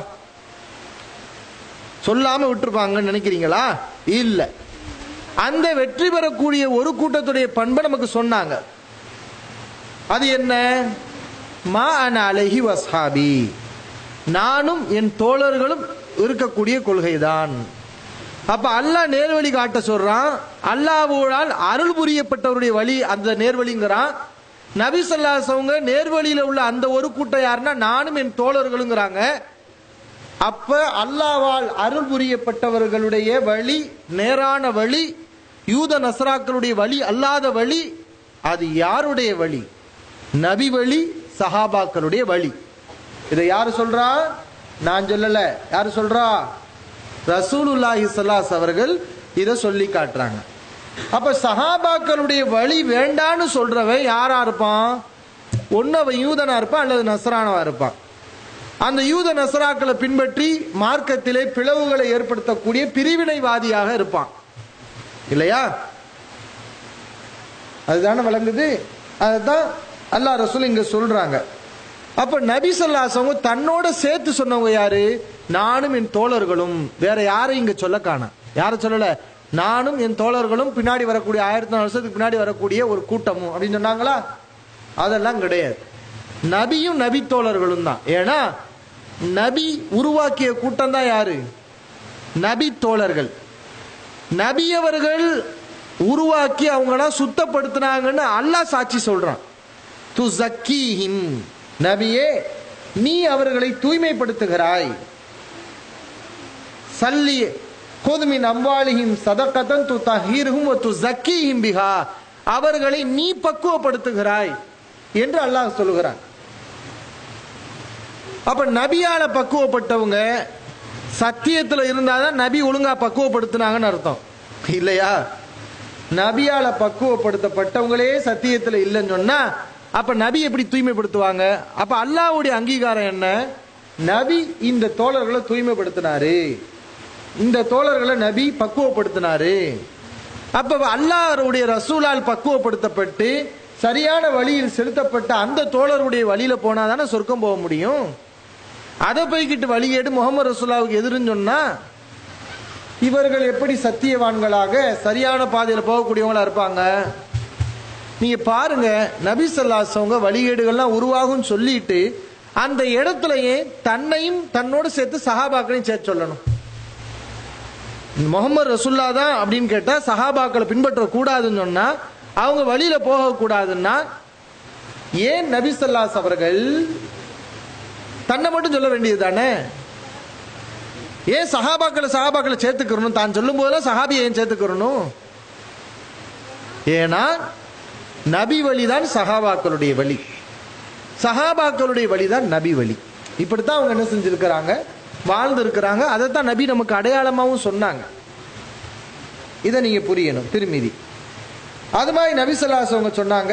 சொல்லாம விட்டுருப்பாங்கன்னு நினைக்கிறீங்களா இல்ல அந்த வெற்றி பெறக்கூடிய ஒரு கூட்டத்துடைய பண்பை நமக்கு சொன்னாங்க அது என்ன மா அன அலஹி வஸ்ஹாபி நானும் என் தோழர்களும் இருக்கக்கூடிய கொள்கைதான் அப்ப அல்லாஹ் நேர்வழி காட்ட சொல்றான் அல்லாஹ்வால் அருள் புரியப்பட்டவருடைய வழி அந்த நேர்வழிங்கிறான் நபி சொல்லாசவங்க நேர்வழியில உள்ள அந்த ஒரு கூட்டம் யாருன்னா நானும் என் தோழர்களுங்கிறாங்க அப்ப அல்லாவால் அருள் புரியப்பட்டவர்களுடைய வழி நேரான வழி யூத நசராக்களுடைய வழி அல்லாத வழி அது யாருடைய வழி நபி வழி சஹாபாக்களுடைய வழி இதை யாரு சொல்றா நான் சொல்லல யாரு சொல்றா ரசூலுல்லாஹி ஸல்லல்லாஹு அவர்கள் இதை சொல்லி காட்டுறாங்க அப்ப சஹாபாக்களுடைய வழி வேண்டான்னு சொல்றவன் யாரா இருப்பான் ஒன்னு அவன் யூதனா இருப்பான் அல்லது நசரானவா இருப்பான் அந்த யூத நசராக்களை பின்பற்றி மார்க்கத்திலே பிளவுகளை ஏற்படுத்தக்கூடிய பிரிவினைவாதியாக இருப்பான் இல்லையா அதுதானே விளங்குது அதுதான் அல்லாஹ் ரசூல் இங்க சொல்றாங்க அப்ப நபி சொல்லாசவங்க தன்னோட சேர்த்து சொன்னவங்க யாரு நானும் என் தோழர்களும் வேற யாரும் இங்க சொல்ல காணோம் யார சொல்லல நானும் என் தோழர்களும் பின்னாடி வரக்கூடிய ஆயிரத்தி நாலு வருஷத்துக்கு பின்னாடி வரக்கூடிய ஒரு கூட்டமும் அப்படின்னு சொன்னாங்களா அதெல்லாம் கிடையாது நபியும் நபி தோழர்களும் தான் ஏன்னா நபி உருவாக்கிய கூட்டம் தான் யாரு நபி தோழர்கள் நபி அவர்கள் உருவாக்கி அவங்களாம் சுத்தப்படுத்தினாங்கன்னு அல்லாஹ் சாட்சி சொல்றான் து ஜக்கீஹிம் நபியே நீ அவர்களை தூய்மைப்படுத்துகிறாய் சல்லி கோதுமின் அம்பாலிஹிம் சதக்கதன் து தஹீர்ஹும் து ஜக்கீஹிம் பிஹா அவர்களை நீ பக்குவப்படுத்துகிறாய் என்று அல்லாஹ் சொல்லுகிறான் அப்ப நபியால பக்குவப்பட்டவங்க சத்தியத்துல இருந்தாதான் நபி ஒழுங்கா பக்குவப்படுத்தினாங்கன்னு அர்த்தம் இல்லையா நபியால பக்குவப்படுத்தப்பட்டவங்களே சத்தியத்துல இல்லைன்னு சொன்னா அப்ப நபி எப்படி தூய்மைப்படுத்துவாங்க அப்ப அல்லாஹ்வுடைய அங்கீகாரம் என்ன நபி இந்த தோழர்களை தூய்மைப்படுத்தினாரு இந்த தோழர்களை நபி பக்குவப்படுத்தினாரு அப்ப அல்லாஹ்வுடைய ரசூலால் பக்குவப்படுத்தப்பட்டு சரியான வழியில் செலுத்தப்பட்ட அந்த தோழருடைய வழியில போனா தானே சொர்க்கம் போக முடியும் அதை போய்கிட்டு வழியேடு முகமது ரசூலாவுக்கு எதிர்ன்னு சொன்னா இவர்கள் எப்படி சத்தியவான்களாக சரியான பாதையில் போகக்கூடியவங்களா இருப்பாங்க நீங்க பாருங்க நபி சொல்லாசவங்க வழிகேடுகள்லாம் உருவாகும் சொல்லிட்டு அந்த இடத்துலயே தன்னையும் தன்னோடு சேர்த்து சஹாபாக்களையும் சேர்த்து சொல்லணும் முகமது ரசுல்லா தான் அப்படின்னு கேட்டா சஹாபாக்களை பின்பற்ற கூடாதுன்னு சொன்னா அவங்க வழியில போக கூடாதுன்னா ஏன் நபி சொல்லாஸ் அவர்கள் தன்னை மட்டும் சொல்ல வேண்டியது தானே ஏன் சஹாபாக்களை சஹாபாக்களை சேர்த்துக்கிறணும் தான் சொல்லும் போதெல்லாம் சஹாபியை ஏன் சேர்த்துக்கிறணும் ஏன்னா நபி வழிதான் சஹாபாக்களுடைய வழி சஹாபாக்களுடைய வழிதான் நபி வழி இப்படித்தான் அவங்க என்ன செஞ்சிருக்கிறாங்க வாழ்ந்து இருக்கிறாங்க அதைத்தான் நபி நமக்கு அடையாளமாகவும் சொன்னாங்க இதை நீங்க புரியணும் திருமிதி அது மாதிரி நபி சொல்லாஸ் அவங்க சொன்னாங்க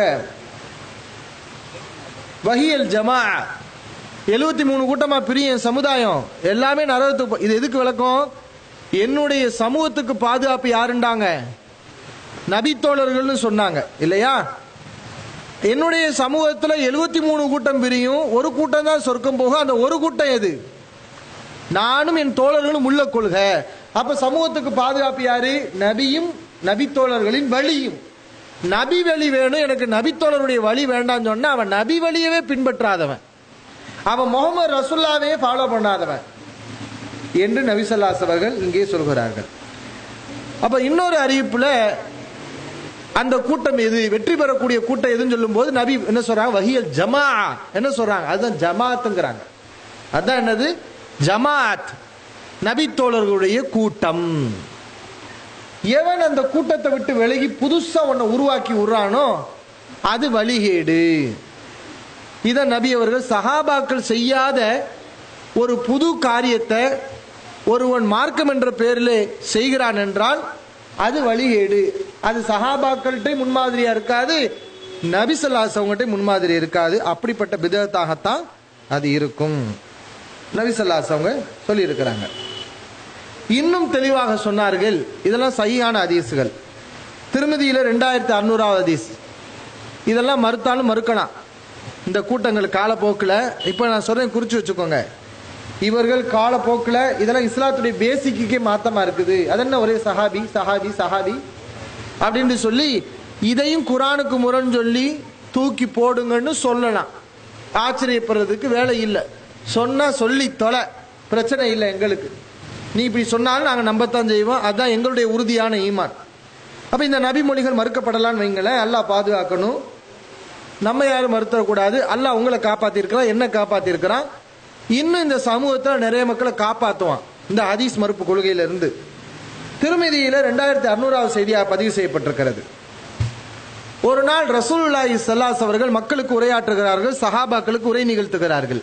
வஹியல் ஜமா எழுபத்தி மூணு கூட்டமா பிரிய சமுதாயம் எல்லாமே நரகத்துக்கு போ- இது எதுக்கு விளக்கம் என்னுடைய சமூகத்துக்கு பாதுகாப்பு யாருண்டாங்க நபித்தோழர்கள்னு சொன்னாங்க இல்லையா என்னுடைய சமூகத்துல எழுபத்தி மூணு கூட்டம் பிரியும் ஒரு கூட்டம் தான் சொர்க்கம் போகும் அந்த ஒரு கூட்டம் எது நானும் என் தோழர்களும் உள்ள கொள்க அப்ப சமூகத்துக்கு பாதுகாப்பு யாரு நபியும் நபித்தோழர்களின் வழியும் நபி வழி வேணும் எனக்கு நபித்தோழருடைய வழி வேண்டாம்னு சொன்னா அவன் நபி வழியவே பின்பற்றாதவன் அவன் முகமது ரசுல்லாவே ஃபாலோ பண்ணாதவன் என்று நபிசல்லாஸ் அவர்கள் இங்கே சொல்கிறார்கள் அப்ப இன்னொரு அறிவிப்புல அந்த கூட்டம் எது வெற்றி பெறக்கூடிய கூட்டம் எதுன்னு சொல்லும்போது நபி என்ன சொல்றாங்க வஹியல் ஜமா என்ன சொல்றாங்க அதுதான் ஜமாத்துங்கிறாங்க அதான் என்னது ஜமாத் நபி தோழர்களுடைய கூட்டம் எவன் அந்த கூட்டத்தை விட்டு விலகி புதுசா ஒன்ன உருவாக்கி விடுறானோ அது வழிகேடு இதை நபி அவர்கள் சஹாபாக்கள் செய்யாத ஒரு புது காரியத்தை ஒருவன் மார்க்கம் என்ற பெயரிலே செய்கிறான் என்றால் அது வழிகேடு அது சஹாபாக்கள்கிட்ட முன்மாதிரியா இருக்காது நபிசல்லாஸ் அவங்ககிட்ட முன்மாதிரி இருக்காது அப்படிப்பட்ட பிதத்தாகத்தான் அது இருக்கும் நபிசல்லாஸ் அவங்க சொல்லியிருக்கிறாங்க இன்னும் தெளிவாக சொன்னார்கள் இதெல்லாம் சகியான ஹதீஸுகள் திருமதியில ரெண்டாயிரத்தி அறுநூறாவது ஹதீஸ் இதெல்லாம் மறுத்தாலும் மறுக்கலாம் இந்த கூட்டங்கள் காலப்போக்கில் இப்போ நான் சொல்றேன் குறிச்சு வச்சுக்கோங்க இவர்கள் காலப்போக்கில் இதெல்லாம் இஸ்லாத்துடைய பேசிக்குக்கே மாத்தமா இருக்குது அது என்ன ஒரே சஹாபி சஹாபி சஹாபி அப்படின்னு சொல்லி இதையும் குரானுக்கு முரண் சொல்லி தூக்கி போடுங்கன்னு சொல்லலாம் ஆச்சரியப்படுறதுக்கு வேலை இல்லை சொன்னா சொல்லி தொலை பிரச்சனை இல்லை எங்களுக்கு நீ இப்படி சொன்னாலும் நாங்கள் நம்பத்தான் செய்வோம் அதுதான் எங்களுடைய உறுதியான ஈமான் அப்ப இந்த நபி மொழிகள் மறுக்கப்படலான்னு வைங்களேன் அல்லாஹ் பாதுகாக்கணும் நம்ம யாரும் மறுத்தரக்கூடாது அல்லாஹ் உங்களை காப்பாத்திருக்கிறான் என்ன காப்பாத்திருக்கிறான் இன்னும் இந்த சமூகத்தில் நிறைய மக்களை காப்பாற்றுவான் இந்த ஹதீஸ் மறுப்பு கொள்கையில இருந்து திருமதியில ரெண்டாயிரத்தி அறுநூறாவது செய்தியாக பதிவு செய்யப்பட்டிருக்கிறது ஒரு நாள் ரசூலுல்லாஹி ஸல்லல்லாஹு அவர்கள் மக்களுக்கு உரையாற்றுகிறார்கள் சஹாபாக்களுக்கு உரை நிகழ்த்துகிறார்கள்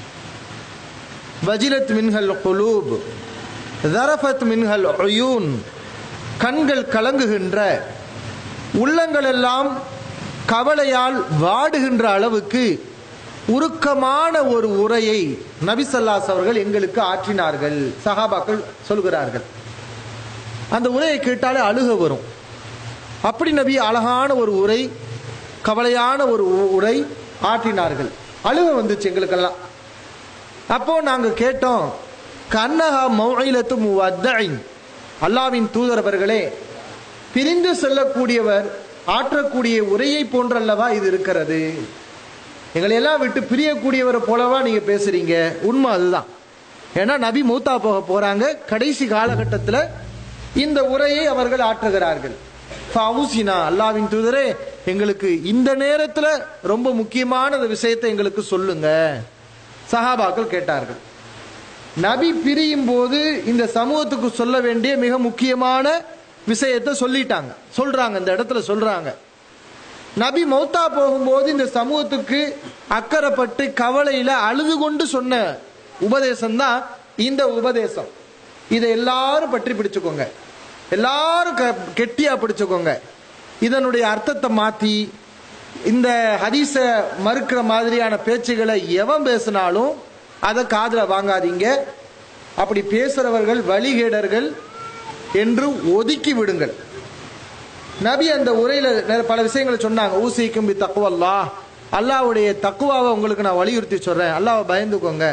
வஜிலத் மின்ஹல் குலூப் தரஃபத் மின்ஹல் உயூன் கண்கள் கலங்குகின்ற உள்ளங்கள் எல்லாம் கவலையால் வாடுகின்ற அளவுக்கு உருக்கமான ஒரு உரையை நபிசல்லாஸ் அவர்கள் எங்களுக்கு ஆற்றினார்கள் சஹாபாக்கள் சொல்கிறார்கள் அந்த உரையை கேட்டாலே அழுக வரும் அப்படி நபி அழகான ஒரு உரை கவலையான ஒரு உ- உரை ஆற்றினார்கள் அழுக வந்துச்சு எங்களுக்கெல்லாம் அப்போ நாங்க கேட்டோம் கண்ணஹா மௌயிலத்து முவத்தஇன் அல்லாவின் தூதரவர்களே பிரிந்து செல்லக்கூடியவர் ஆற்றக்கூடிய உரையை போன்றல்லவா இது இருக்கிறது எங்களை எல்லாம் விட்டு பிரியக்கூடியவரை போலவா நீங்க பேசுறீங்க உண்மை அதுதான் ஏன்னா நபி மூத்தா போக போறாங்க கடைசி காலகட்டத்தில் இந்த உரையை அவர்கள் ஆற்றுகிறார்கள் ஃபவுசினா அல்லாவின் தூதரே எங்களுக்கு இந்த நேரத்தில் ரொம்ப முக்கியமான இந்த விஷயத்தை எங்களுக்கு சொல்லுங்க சஹாபாக்கள் கேட்டார்கள் நபி பிரியும் போது இந்த சமூகத்துக்கு சொல்ல வேண்டிய மிக முக்கியமான விஷயத்தை சொல்லிட்டாங்க சொல்றாங்க இந்த இடத்துல சொல்றாங்க நபி மௌத்தா போகும்போது இந்த சமூகத்துக்கு அக்கறைப்பட்டு கவலையில அழுது கொண்டு சொன்ன உபதேசம் தான் இந்த உபதேசம் இதை எல்லாரும் பற்றி பிடிச்சுக்கோங்க எல்லாரும் க- கெட்டியா பிடிச்சுக்கோங்க இதனுடைய அர்த்தத்தை மாத்தி இந்த ஹதீஸ மறுக்கிற மாதிரியான பேச்சுகளை எவன் பேசினாலும் அதை காதுல வாங்காதீங்க அப்படி பேசுறவர்கள் வழிகேடர்கள் என்று ஒதுக்கி விடுங்கள் நபி அந்த உரையில நிறைய பல விஷயங்களை சொன்னாங்க ஊசிக்கும் பி தக்குவல்லா அல்லாஹ்வுடைய தக்குவாவை உங்களுக்கு நான் வலியுறுத்தி சொல்றேன் அல்லாஹ்வை பயந்துக்கோங்க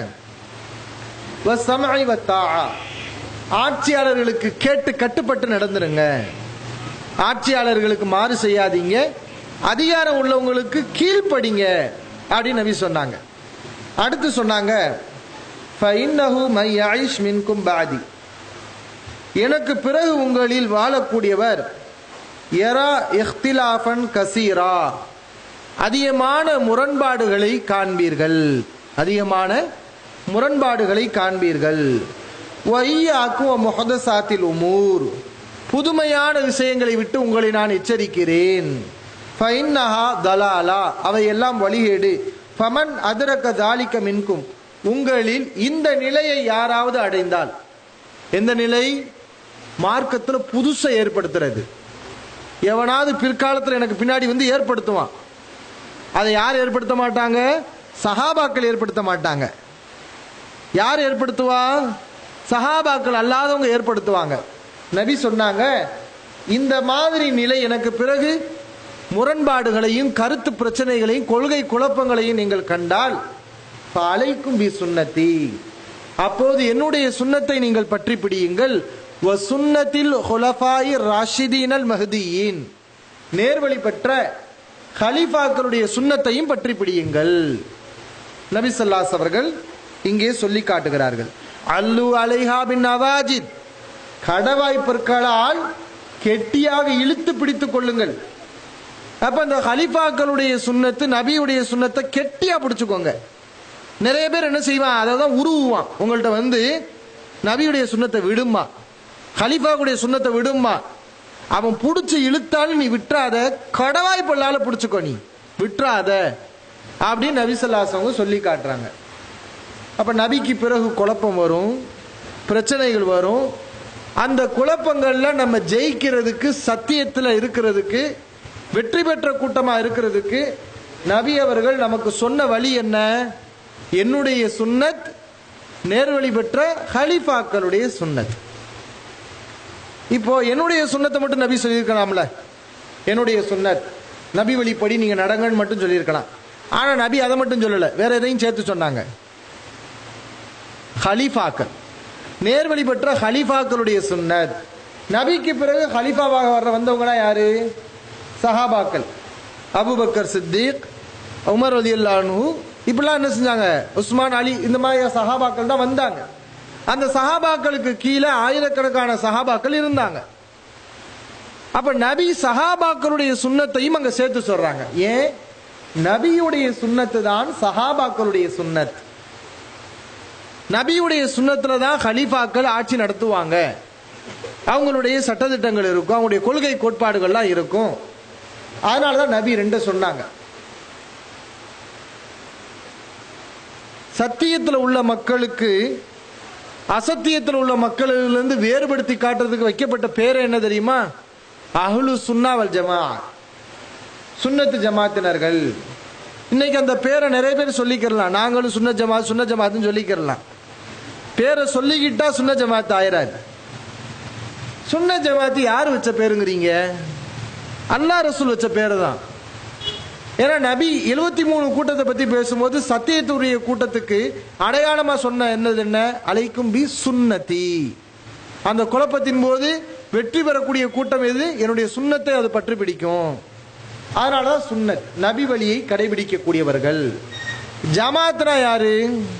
வஸ்ஸமஇ வத்தாஆ. ஆட்சியாளர்களுக்கு கேட்டு கட்டுப்பட்டு நடந்துருங்க ஆட்சியாளர்களுக்கு மாறு செய்யாதீங்க அதிகாரம் உள்ளவங்களுக்கு கீழ்ப்படிங்க அப்படின்னு நபி சொன்னாங்க அடுத்து சொன்னாங்க ஃபஇன்னஹு மை யঈஷ் மின்கும் பாதி எனக்கு பிறகு உங்களில் வாழக்கூடியவர் எரா இஹ்திலாஃபன் கசீரா அதிகமான முரண்பாடுகளை காண்பீர்கள் அதிகமான முரண்பாடுகளை காண்பீர்கள் வையாக்கும் முகதசாத்தில் உமூர் புதுமையான விஷயங்களை விட்டு உங்களை நான் எச்சரிக்கிறேன் ஃபைன்னஹா தலாலா அவை எல்லாம் வழிகேடு ஃபமன் அதிரக்க தாலிக்க மின்கும் உங்களில் இந்த நிலையை யாராவது அடைந்தால் எந்த நிலை மார்க்கத்தில் புதுசை ஏற்படுத்துறது எவனாவது பிற்காலத்தில் எனக்கு பின்னாடி வந்து ஏற்படுத்துவான் அதை யார் ஏற்படுத்த மாட்டாங்க சஹாபாக்கள் ஏற்படுத்த மாட்டாங்க யார் ஏற்படுத்துவா சஹாபாக்கள் அல்லாதவங்க ஏற்படுத்துவாங்க நபி சொன்னாங்க இந்த மாதிரி நிலை எனக்கு பிறகு முரண்பாடுகளையும் கருத்து பிரச்சனைகளையும் கொள்கை குழப்பங்களையும் நீங்கள் கண்டால் அலைக்கும் பி சுன்னத்தி அப்போது என்னுடைய சுன்னத்தை நீங்கள் பற்றி பிடியுங்கள் வ சுன்னத்தில் ஹுலஃபாய் ராஷிதீனல் மஹதியின் நேர்வழி பெற்ற ஹலீஃபாக்களுடைய சுன்னத்தையும் பற்றி பிடியுங்கள் நபி ஸல்லல்லாஹு அவர்கள் இங்கே சொல்லி காட்டுகிறார்கள் அல்லு அலைஹா பின் நவாஜித் கடவாய் பொற்களால் கெட்டியாக இழுத்து பிடித்துக் கொள்ளுங்கள் அப்ப இந்த ஹலிஃபாக்களுடைய சுன்னத்து நபியுடைய சுன்னத்தை கெட்டியா பிடிச்சுக்கோங்க நிறைய பேர் என்ன செய்வான் அதை தான் உருவுவான் உங்கள்ட்ட வந்து நபியுடைய சுண்ணத்தை விடுமா ஹலிஃபாவுடைய சுண்ணத்தை விடுமா அவன் பிடிச்சி இழுத்தாலும் நீ விட்டுறாத கடவாய் பல்லால பிடிச்சுக்கோ நீ விட்டுறாத அப்படின்னு நபிசல்லாசவங்க சொல்லி காட்டுறாங்க அப்ப நபிக்கு பிறகு குழப்பம் வரும் பிரச்சனைகள் வரும் அந்த குழப்பங்கள்ல நம்ம ஜெயிக்கிறதுக்கு சத்தியத்துல இருக்கிறதுக்கு வெற்றி பெற்ற கூட்டமா இருக்கிறதுக்கு நபி அவர்கள் நமக்கு சொன்ன வழி என்ன என்னுடைய சுன்னத் நேர்வழி பெற்ற ஹலிஃபாக்களுடைய சுன்னத் இப்போ என்னுடைய சுண்ணத்தை மட்டும் நபி சொல்லியிருக்கலாம்ல என்னுடைய சுன்னத் நபி வழிப்படி நீங்க நடங்கன்னு மட்டும் சொல்லியிருக்கலாம் ஆனா நபி அதை மட்டும் சொல்லல வேற எதையும் சேர்த்து சொன்னாங்க ஹலீஃபாக்கள் நேர்வழி பெற்ற ஹலீஃபாக்களுடைய சுன்னத் நபிக்கு பிறகு ஹலீஃபாவாக வர்ற வந்தவங்கன்னா யாரு சஹாபாக்கள் அபுபக்கர் சித்திக் உமர் அலி அல்லானு இப்படிலாம் என்ன செஞ்சாங்க உஸ்மான் அலி இந்த மாதிரி சஹாபாக்கள் தான் வந்தாங்க அந்த சஹாபாக்களுக்கு கீழே ஆயிரக்கணக்கான சஹாபாக்கள் இருந்தாங்க அப்ப நபி சஹாபாக்களுடைய சுண்ணத்தையும் அங்க சேர்த்து சொல்றாங்க ஏன் நபியுடைய சுண்ணத்து தான் சஹாபாக்களுடைய சுன்னத் நபியுடைய சுண்ணத்துல தான் ஹலீஃபாக்கள் ஆட்சி நடத்துவாங்க அவங்களுடைய சட்டத்திட்டங்கள் இருக்கும் அவங்களுடைய கொள்கை கோட்பாடுகள்லாம் இருக்கும் அதனாலதான் நபி ரெண்டு சொன்னாங்க சத்தியத்துல உள்ள மக்களுக்கு அசத்தியத்தில் உள்ள மக்களிலிருந்து வேறுபடுத்தி காட்டுறதுக்கு வைக்கப்பட்ட பேர் என்ன தெரியுமா அஹ்லு சுன்னாவல் ஜமா சுன்னத்து ஜமாத்தினர்கள் இன்னைக்கு அந்த பேரை நிறைய பேர் சொல்லிக்கிறலாம் நாங்களும் சுன்ன ஜமாத் சுன்ன ஜமாத்துன்னு சொல்லிக்கிறலாம் பேரை சொல்லிக்கிட்டா சுன்ன ஜமாத் ஆயிராது சுன்ன ஜமாத்து யார் வச்ச பேருங்கிறீங்க அல்லாஹ் ரசூல் வச்ச பேரு தான் ஏன்னா நபி எழுபத்தி மூணு கூட்டத்தை பத்தி பேசும்போது சத்தியத்துடைய கூட்டத்துக்கு அடையாளமா சொன்ன என்னது என்ன அலைக்கும் பி சுன்னதி அந்த குழப்பத்தின் போது வெற்றி பெறக்கூடிய கூட்டம் எது என்னுடைய சுண்ணத்தை அது பற்றி பிடிக்கும் அதனாலதான் சுன்னத் நபி வழியை கடைபிடிக்கக்கூடியவர்கள் ஜமாத்னா யாரு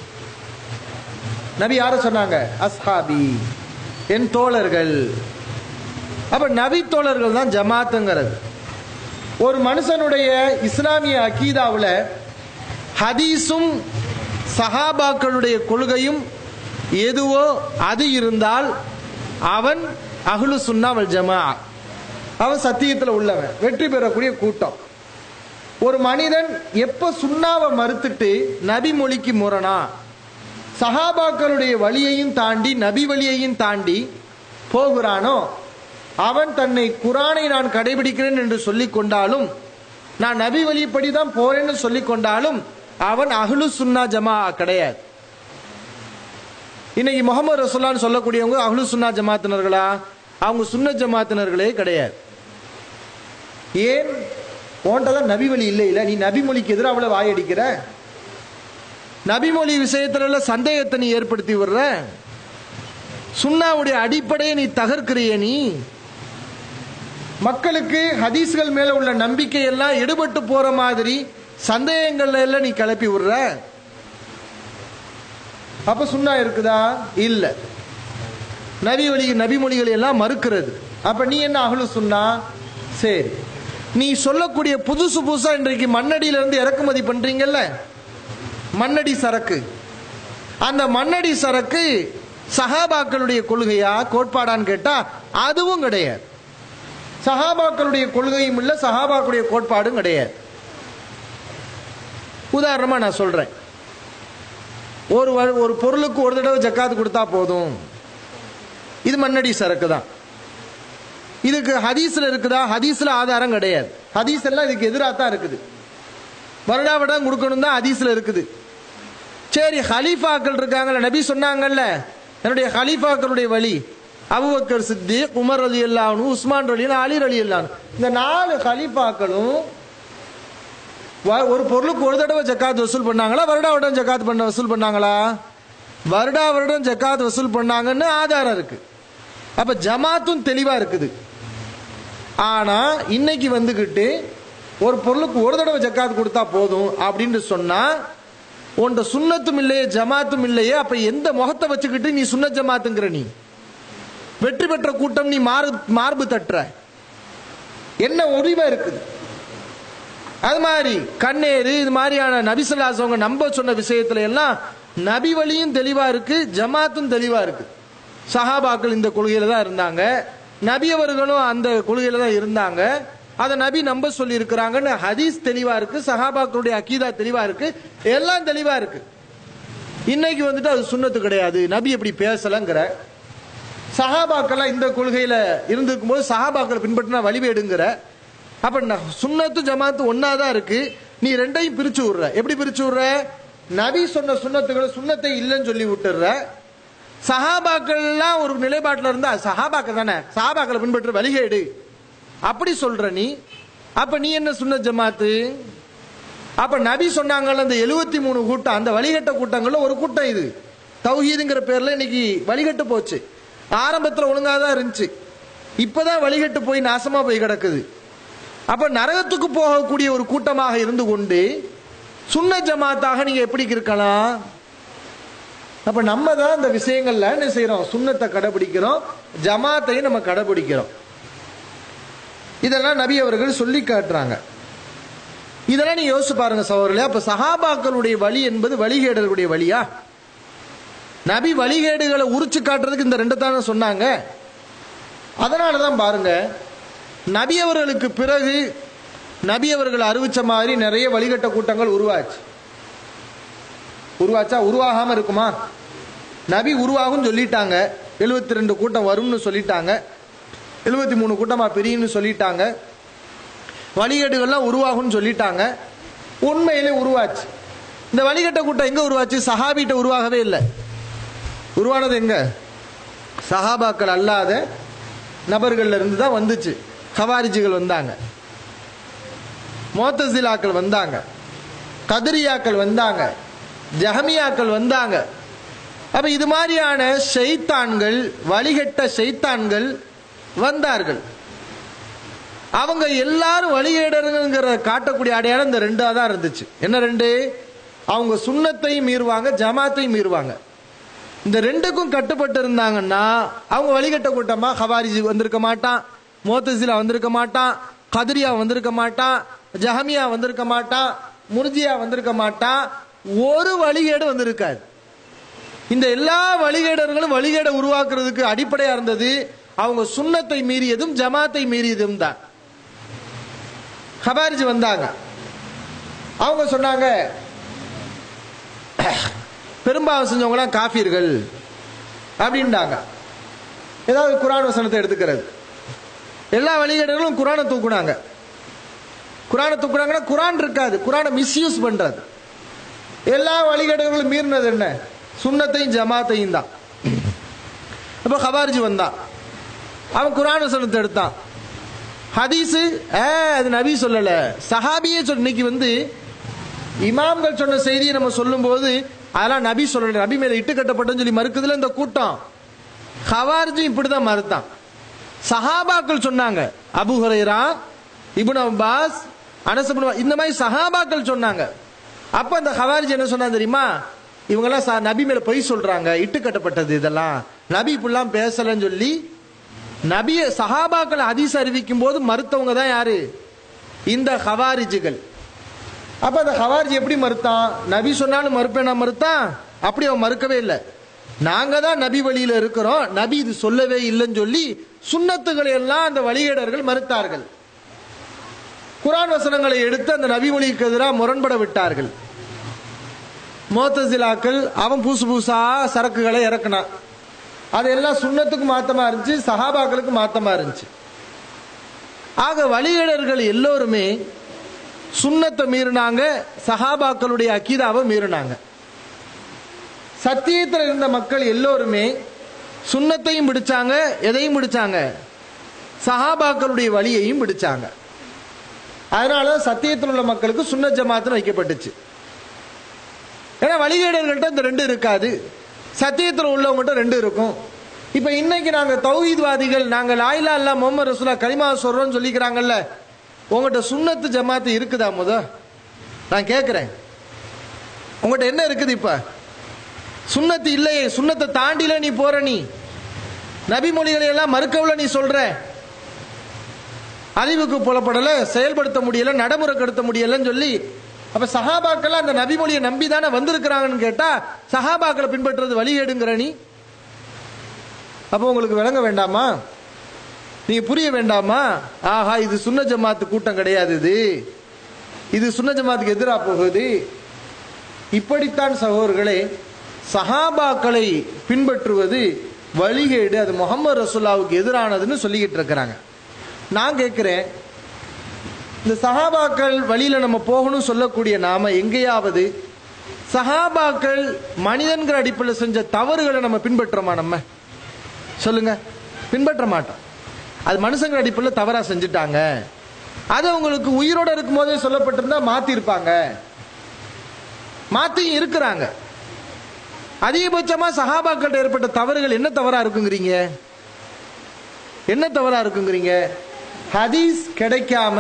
நபி யார சொன்னாங்க அஸ்ஹாபி என் தோழர்கள் அப்ப நபி தோழர்கள் தான் ஜமாத்துங்கிறது ஒரு மனுஷனுடைய இஸ்லாமிய அகீதாவில் ஹதீஸும் சஹாபாக்களுடைய கொள்கையும் எதுவோ அது இருந்தால் அவன் அஹ்லு சுன்னாவல் ஜமா அவன் சத்தியத்தில் உள்ளவன் வெற்றி பெறக்கூடிய கூட்டம் ஒரு மனிதன் எப்ப சுண்ணாவை மறுத்துட்டு நபி மொழிக்கு முரணா சஹாபாக்களுடைய வழியையும் தாண்டி நபி வழியையும் தாண்டி போகிறானோ அவன் தன்னை குரானை நான் கடைபிடிக்கிறேன் என்று சொல்லிக் கொண்டாலும் நான் நபி வழிப்படி தான் போறேன்னு சொல்லிக் கொண்டாலும் அவன் அஹ்லு சுன்னா ஜமா கிடையாது இன்னைக்கு முகமது ரசூல்லான்னு சொல்லக்கூடியவங்க அஹ்லு சுன்னா ஜமாத்தினர்களா அவங்க சுன்ன ஜமாத்தினர்களே கிடையாது ஏன் உன்ட்டதான் நபி வழி இல்லை இல்ல நீ நபி மொழிக்கு எதிராக அவ்வளவு வாயடிக்கிற நபிமொழி விஷயத்துல சந்தேகத்தை நீ ஏற்படுத்தி விடுற சுண்ணாவுடைய அடிப்படையை நீ தகர்க்கிறிய நீ மக்களுக்கு ஹதீஸ்கள் மேல உள்ள நம்பிக்கை எல்லாம் எடுபட்டு போற மாதிரி சந்தேகங்கள்ல எல்லாம் நீ கிளப்பி விடுற அப்ப சுண்ணா இருக்குதா இல்ல நபி வழி நபி மொழிகள் எல்லாம் மறுக்கிறது அப்ப நீ என்ன அகலு சுண்ணா சரி நீ சொல்லக்கூடிய புதுசு புதுசா இன்றைக்கு மண்ணடியில இருந்து இறக்குமதி பண்றீங்கல்ல மண்ணடி சரக்கு அந்த மண்ணடி சரக்கு சஹாபாக்களுடைய கொள்கையா கோட்பாடான்னு கேட்டா அதுவும் கிடையாது சஹாபாக்களுடைய கொள்கையும் இல்ல சஹாபாக்களுடைய கோட்பாடும் கிடையாது உதாரணமா நான் சொல்றேன் ஒரு வ- ஒரு பொருளுக்கு ஒரு தடவை ஜக்காத்து கொடுத்தா போதும் இது மண்ணடி சரக்கு தான் இதுக்கு ஹதீஸ்ல இருக்குதா ஹதீஸ்ல ஆதாரம் கிடையாது ஹதீஸ் எல்லாம் இதுக்கு எதிராக தான் இருக்குது வருடா வருடம் கொடுக்கணும் தான் ஹதீஸ்ல இருக்குது சரி ஹலீஃபாக்கள் இருக்காங்கல்ல நபி சொன்னாங்கல்ல என்னுடைய ஹலீஃபாக்களுடைய வழி அபுபக்கர் சித்திக் உமர் அலி அல்லானு உஸ்மான் அலி அலி அலி அல்லானு இந்த நாலு ஹலீஃபாக்களும் வ- ஒரு பொருளுக்கு ஒரு தடவை ஜக்காத் வசூல் பண்ணாங்களா வருடா வருடம் ஜக்காத் பண்ண வசூல் பண்ணாங்களா வருடா வருடம் ஜக்காத் வசூல் பண்ணாங்கன்னு ஆதாரம் இருக்கு அப்ப ஜமாத்தும் தெளிவா இருக்குது ஆனா இன்னைக்கு வந்துகிட்டு ஒரு பொருளுக்கு ஒரு தடவை ஜக்காத் கொடுத்தா போதும் அப்படின்னு சொன்னா உன்ட சுண்ணத்தும் இல்லையே ஜமாத்தும் இல்லையே அப்ப எந்த முகத்தை வச்சுக்கிட்டு நீ சுன்ன ஜமாத்துங்கிற நீ வெற்றி பெற்ற கூட்டம் நீ மாறு மார்பு தட்டுற என்ன உரிமை இருக்குது அது மாதிரி கண்ணேறு இது மாதிரியான நபிசல்லாஸ் அவங்க நம்ப சொன்ன விஷயத்துல எல்லாம் நபி வழியும் தெளிவா இருக்கு ஜமாத்தும் தெளிவா இருக்கு சஹாபாக்கள் இந்த கொள்கையில தான் இருந்தாங்க நபி அவர்களும் அந்த கொள்கையில தான் இருந்தாங்க அதை நபி நம்ப சொல்லி இருக்கிறாங்கன்னு ஹதீஸ் தெளிவா இருக்கு சஹாபாக்களுடைய அக்கீதா தெளிவா இருக்கு எல்லாம் தெளிவா இருக்கு இன்னைக்கு வந்துட்டு அது சுண்ணத்து கிடையாது நபி எப்படி பேசலங்கிற சஹாபாக்கெல்லாம் இந்த கொள்கையில இருந்திருக்கும் போது சஹாபாக்களை பின்பற்றினா வழிபேடுங்கிற அப்ப ந- சுன்னத்து ஜமாத்து ஒன்னாதான் இருக்கு நீ ரெண்டையும் பிரிச்சு விடுற எப்படி பிரிச்சு விடுற நபி சொன்ன சுன்னத்துகளை சுன்னத்தை இல்லைன்னு சொல்லி விட்டுற சஹாபாக்கள்லாம் ஒரு நிலைப்பாட்டில் இருந்தா சஹாபாக்கள் தானே சஹாபாக்களை பின்பற்ற வழிகேடு அப்படி சொல்ற நீ அப்ப நீ என்ன சுன்ன ஜமாத்து அப்ப நபி சொன்னாங்கல்ல அந்த எழுபத்தி மூணு கூட்டம் அந்த வழிகட்ட கூட்டங்கள்ல ஒரு கூட்டம் இது தௌஹீதுங்கிற பேர்ல இன்னைக்கு வழிகட்டு போச்சு ஆரம்பத்துல ஒழுங்கா தான் இருந்துச்சு இப்பதான் வழிகட்டு போய் நாசமா போய் கிடக்குது அப்ப நரகத்துக்கு போகக்கூடிய ஒரு கூட்டமாக இருந்து கொண்டு சுன்ன ஜமாத்தாக நீங்க எப்படி இருக்கலாம் அப்ப நம்ம தான் இந்த விஷயங்கள்ல என்ன செய்யறோம் சுன்னத்தை கடைபிடிக்கிறோம் ஜமாத்தையும் நம்ம கடைபிடிக்கிறோம் இதெல்லாம் நபி அவர்கள் சொல்லி காட்டுறாங்க இதெல்லாம் நீங்க யோசிச்சு பாருங்க சகோதரர்களே அப்ப சஹாபாக்களுடைய வழி என்பது வழிகேடர்களுடைய வழியா நபி வழிகேடுகளை உரிச்சு காட்டுறதுக்கு இந்த ரெண்டு தானே சொன்னாங்க அதனால தான் பாருங்க நபி அவர்களுக்கு பிறகு நபி அவர்கள் அறிவிச்ச மாதிரி நிறைய வழிகட்ட கூட்டங்கள் உருவாச்சு உருவாச்சா உருவாகாம இருக்குமா நபி உருவாகும் சொல்லிட்டாங்க எழுபத்தி ரெண்டு கூட்டம் வரும்னு சொல்லிட்டாங்க எழுபத்தி மூணு கூட்டமா பிரியும்னு சொல்லிட்டாங்க வழிகேடுகள்லாம் உருவாகும்னு சொல்லிட்டாங்க உண்மையிலே உருவாச்சு இந்த வழிகட்ட கூட்டம் எங்க உருவாச்சு சஹாபிட்ட உருவாகவே இல்லை உருவானது எங்க சஹாபாக்கள் அல்லாத நபர்கள்ல இருந்து தான் வந்துச்சு ஹவாரிஜிகள் வந்தாங்க மோத்தசிலாக்கள் வந்தாங்க கதிரியாக்கள் வந்தாங்க ஜஹமியாக்கள் வந்தாங்க அப்ப இது மாதிரியான ஷைத்தான்கள் வழிகட்ட ஷைத்தான்கள் வந்தார்கள் அவங்க எல்லாரும் வழிகேடருங்கிற காட்டக்கூடிய அடையாளம் இந்த ரெண்டா தான் இருந்துச்சு என்ன ரெண்டு அவங்க சுண்ணத்தையும் மீறுவாங்க ஜமாத்தையும் மீறுவாங்க இந்த ரெண்டுக்கும் கட்டுப்பட்டு இருந்தாங்கன்னா அவங்க வழிகட்ட கூட்டமா ஹவாரிஜி வந்திருக்க மாட்டான் மோத்தசிலா வந்திருக்க மாட்டான் கதிரியா வந்திருக்க மாட்டான் ஜஹமியா வந்திருக்க மாட்டான் முர்ஜியா வந்திருக்க மாட்டான் ஒரு வழிகேடு வந்திருக்காது இந்த எல்லா வழிகேடர்களும் வழிகேட உருவாக்குறதுக்கு அடிப்படையா இருந்தது அவங்க சுண்ணத்தை மீறியதும் ஜமாத்தை மீறியதும் தான் ஹபாரிஜ் வந்தாங்க அவங்க சொன்னாங்க பெரும்பாவம் செஞ்சவங்களாம் காஃபிர்கள் அப்படின்ட்டாங்க ஏதாவது குரான் வசனத்தை எடுத்துக்கிறது எல்லா வழிகேடர்களும் குரானை தூக்குனாங்க குரானை தூக்குனாங்கன்னா குரான் இருக்காது குரானை மிஸ்யூஸ் பண்றது எல்லா வழிகேடர்களும் மீறினது என்ன சுண்ணத்தையும் ஜமாத்தையும் தான் அப்ப ஹபாரிஜி வந்தான் அவன் குரான் வசனத்தை எடுத்தான் ஹதீஸு ஏ அது நபி சொல்லல சஹாபியே சொல் இன்னைக்கு வந்து இமாம்கள் சொன்ன செய்தியை நம்ம சொல்லும்போது அதெல்லாம் நபி சொல்லல நபி மேல இட்டு கட்டப்பட்டன்னு சொல்லி மறுக்குதுல இந்த கூட்டம் ஹவாரிஜி இப்படிதான் மறுத்தான் சஹாபாக்கள் சொன்னாங்க Abu Hurairah Ibn Abbas Anas Ibn இந்த மாதிரி சஹாபாக்கள் சொன்னாங்க அப்ப அந்த ஹவாரிஜி என்ன சொன்னா தெரியுமா இவங்கெல்லாம் ச- நபி மேல பொய் சொல்றாங்க இட்டு கட்டப்பட்டது இதெல்லாம் நபி இப்படிலாம் பேசலன்னு சொல்லி நபிய சஹாபாக்கள் ஹதீஸ் அறிவிக்கும் போது மறுத்தவங்க தான் யாரு இந்த ஹவாரிஜிகள் அப்ப அந்த ஹவாரிஜி எப்படி மறுத்தான் நபி சொன்னாலும் மறுப்பேனா மறுத்தான் அப்படி அவன் மறுக்கவே இல்லை நாங்க தான் நபி வழியில இருக்கிறோம் நபி இது சொல்லவே இல்லைன்னு சொல்லி சுன்னத்துகளை எல்லாம் அந்த வழிகேடர்கள் மறுத்தார்கள் குரான் வசனங்களை எடுத்து அந்த நபி மொழிக்கு எதிராக முரண்பட விட்டார்கள் மோத்தசிலாக்கள் அவன் புதுசு புதுசா சரக்குகளை இறக்குனான் அது எல்லாம் சுண்ணத்துக்கு மாத்தமா இருந்துச்சு சஹாபாக்களுக்கு மாத்தமா இருந்துச்சு ஆக வழிகேடர்கள் எல்லோருமே சுண்ணத்தை மீறினாங்க சஹாபாக்களுடைய அக்கீதாவை மீறினாங்க சத்தியத்தில் இருந்த மக்கள் எல்லோருமே சுண்ணத்தையும் பிடிச்சாங்க எதையும் பிடிச்சாங்க சஹாபாக்களுடைய வழியையும் பிடிச்சாங்க அதனால சத்தியத்தில் உள்ள மக்களுக்கு சுன்ன ஜமாத்துன்னு வைக்கப்பட்டுச்சு ஏன்னா வழிகேடர்கள்ட்ட இந்த ரெண்டு இருக்காது சத்தியத்தில் உள்ளவங்ககிட்ட ரெண்டு இருக்கும் இப்ப இன்னைக்கு நாங்க தௌஹீத்வாதிகள் நாங்க லாயிலா இல்ல முகமது ரசூலா கலிமா சொல்றோம்னு சொல்லிக்கிறாங்கல்ல உங்கள்கிட்ட சுன்னத்து ஜமாத்து இருக்குதா முத நான் கேட்கிறேன் உங்கள்கிட்ட என்ன இருக்குது இப்ப சுன்னத்து இல்லையே சுன்னத்தை தாண்டில நீ போற நீ நபி மொழிகளை எல்லாம் மறுக்கவுல நீ சொல்ற அறிவுக்கு புலப்படல செயல்படுத்த முடியல நடைமுறைப்படுத்த முடியலன்னு சொல்லி அப்ப சஹாபாக்கள் அந்த நபி மொழியை நம்பி தானே வந்திருக்கிறாங்கன்னு கேட்டா சஹாபாக்களை பின்பற்றுறது வழிகேடுங்கிற நீ அப்போ உங்களுக்கு விளங்க வேண்டாமா நீங்க புரிய வேண்டாமா ஆஹா இது சுன்ன ஜமாத்து கூட்டம் கிடையாது இது இது சுன்ன ஜமாத்துக்கு எதிரா போகுது இப்படித்தான் சகோதரர்களே சஹாபாக்களை பின்பற்றுவது வழிகேடு அது முகமது ரசூல்லாவுக்கு எதிரானதுன்னு சொல்லிக்கிட்டு இருக்கிறாங்க நான் கேட்கிறேன் இந்த சஹாபாக்கள் வழியில நம்ம போகணும் சொல்லக்கூடிய நாம எங்கேயாவது சஹாபாக்கள் மனிதன்கிற அடிப்படையில் செஞ்ச தவறுகளை நம்ம பின்பற்றுறோமா நம்ம சொல்லுங்க பின்பற்ற மாட்டோம் அது மனுஷங்கிற அடிப்படையில் தவறா செஞ்சுட்டாங்க அது அவங்களுக்கு உயிரோட இருக்கும் போதே சொல்லப்பட்டிருந்தா மாத்தி இருப்பாங்க மாத்தியும் இருக்கிறாங்க அதிகபட்சமா சஹாபாக்கள்கிட்ட ஏற்பட்ட தவறுகள் என்ன தவறா இருக்குங்கிறீங்க என்ன தவறா இருக்குங்கிறீங்க ஹதீஸ் கிடைக்காம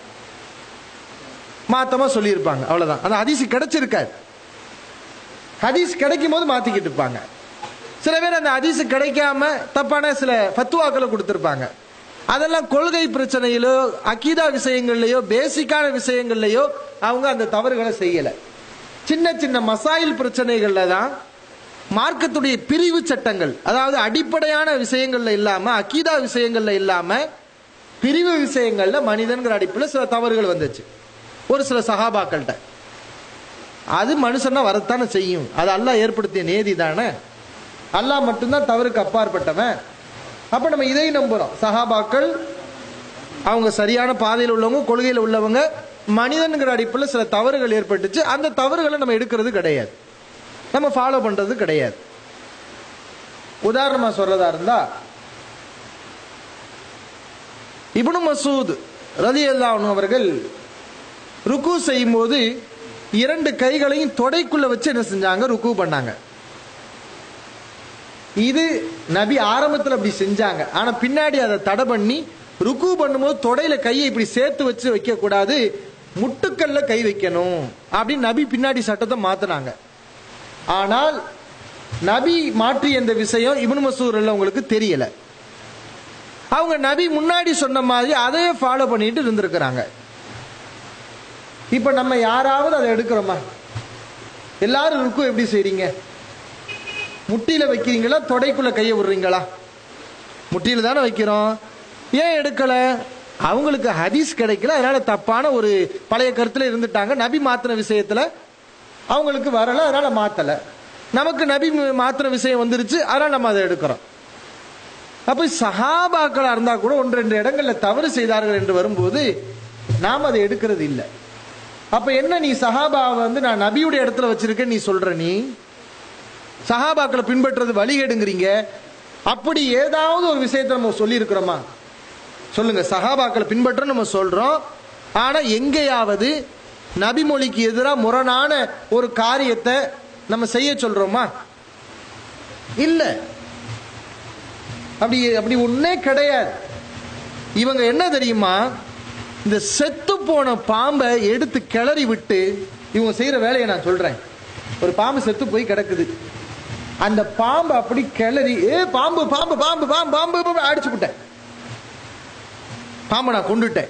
மாத்தமா சொல்லியிருப்பாங்க அவ்வளவுதான் அந்த ஹதீஸ் கிடைச்சிருக்காது ஹதீஸ் கிடைக்கும் போது மாத்திக்கிட்டு இருப்பாங்க சில பேர் அந்த ஹதீஸ் கிடைக்காம தப்பான சில ஃபத்துவாக்களை கொடுத்திருப்பாங்க அதெல்லாம் கொள்கை பிரச்சனையிலோ அக்கீதா விஷயங்கள்லயோ பேசிக்கான விஷயங்கள்லயோ அவங்க அந்த தவறுகளை செய்யல சின்ன சின்ன மசாயில் பிரச்சனைகள்ல தான் மார்க்கத்துடைய பிரிவு சட்டங்கள் அதாவது அடிப்படையான விஷயங்கள்ல இல்லாம அக்கீதா விஷயங்கள்ல இல்லாம பிரிவு விஷயங்கள்ல மனிதன்கிற அடிப்பில் சில தவறுகள் வந்துச்சு ஒரு சில சகாபாக்கள்கிட்ட அது மனுஷனா வரத்தானே செய்யும் அது அல்லாஹ் ஏற்படுத்திய நேதி தானே அல்லாஹ் மட்டும்தான் தவறுக்கு அப்பாற்பட்டவன் அப்ப நம்ம இதை நம்புறோம் சஹாபாக்கள் அவங்க சரியான பாதையில் உள்ளவங்க கொள்கையில் உள்ளவங்க மனிதன்கிற அடிப்பில் சில தவறுகள் ஏற்பட்டுச்சு அந்த தவறுகளை நம்ம எடுக்கிறது கிடையாது நம்ம ஃபாலோ பண்றது கிடையாது உதாரணமா சொல்றதா இருந்தா இப்னு மசூத் ரதி அவர்கள் ருக்கு செய்யும் போது இரண்டு கைகளையும் தொடைக்குள்ள வச்சு என்ன செஞ்சாங்க ருக்கு பண்ணாங்க இது நபி ஆரம்பத்தில் அப்படி செஞ்சாங்க ஆனா பின்னாடி அதை தடை பண்ணி ருக்கு பண்ணும்போது தொடையில கையை இப்படி சேர்த்து வச்சு வைக்க கூடாது முட்டுக்கல்ல கை வைக்கணும் அப்படின்னு நபி பின்னாடி சட்டத்தை மாத்தினாங்க ஆனால் நபி மாற்றிய இந்த விஷயம் இப்னு மசூர் உங்களுக்கு தெரியல அவங்க நபி முன்னாடி சொன்ன மாதிரி அதையே ஃபாலோ பண்ணிட்டு இருந்திருக்கிறாங்க இப்ப நம்ம யாராவது அதை எடுக்கிறோமா எல்லாரும் இருக்கும் எப்படி செய்றீங்க முட்டியில வைக்கிறீங்களா தொடைக்குள்ள கையை விடுறீங்களா முட்டியில தானே வைக்கிறோம் ஏன் எடுக்கல அவங்களுக்கு ஹதீஸ் கிடைக்கல அதனால தப்பான ஒரு பழைய கருத்துல இருந்துட்டாங்க நபி மாத்தின விஷயத்துல அவங்களுக்கு வரல அதனால மாத்தல நமக்கு நபி மாத்தின விஷயம் வந்துருச்சு அதனால நம்ம அதை எடுக்கிறோம் அப்ப சஹாபாக்களா இருந்தா கூட ஒன்று ரெண்டு இடங்கள்ல தவறு செய்தார்கள் என்று வரும்போது நாம் அதை எடுக்கிறது இல்லை அப்ப என்ன நீ சஹாபாவை வந்து நான் நபியுடைய இடத்துல வச்சிருக்கேன் நீ சொல்ற நீ சஹாபாக்களை பின்பற்றுறது வழிகேடுங்கிறீங்க அப்படி ஏதாவது ஒரு விஷயத்தை நம்ம சொல்லி இருக்கிறோமா சொல்லுங்க சஹாபாக்களை பின்பற்ற நம்ம சொல்றோம் ஆனா எங்கேயாவது நபிமொழிக்கு எதிராக முரணான ஒரு காரியத்தை நம்ம செய்ய சொல்றோமா இல்ல அப்படி அப்படி ஒன்னே கிடையாது இவங்க என்ன தெரியுமா இந்த செத்து போன பாம்பை எடுத்து கிளறி விட்டு இவங்க செய்யற வேலையை நான் சொல்றேன் ஒரு பாம்பு செத்து போய் கிடக்குது அந்த பாம்பு அப்படி கிளறி ஏ பாம்பு பாம்பு பாம்பு பாம்பு பாம்பு பாம்பு அடிச்சு விட்டேன் பாம்பை நான் கொண்டுட்டேன்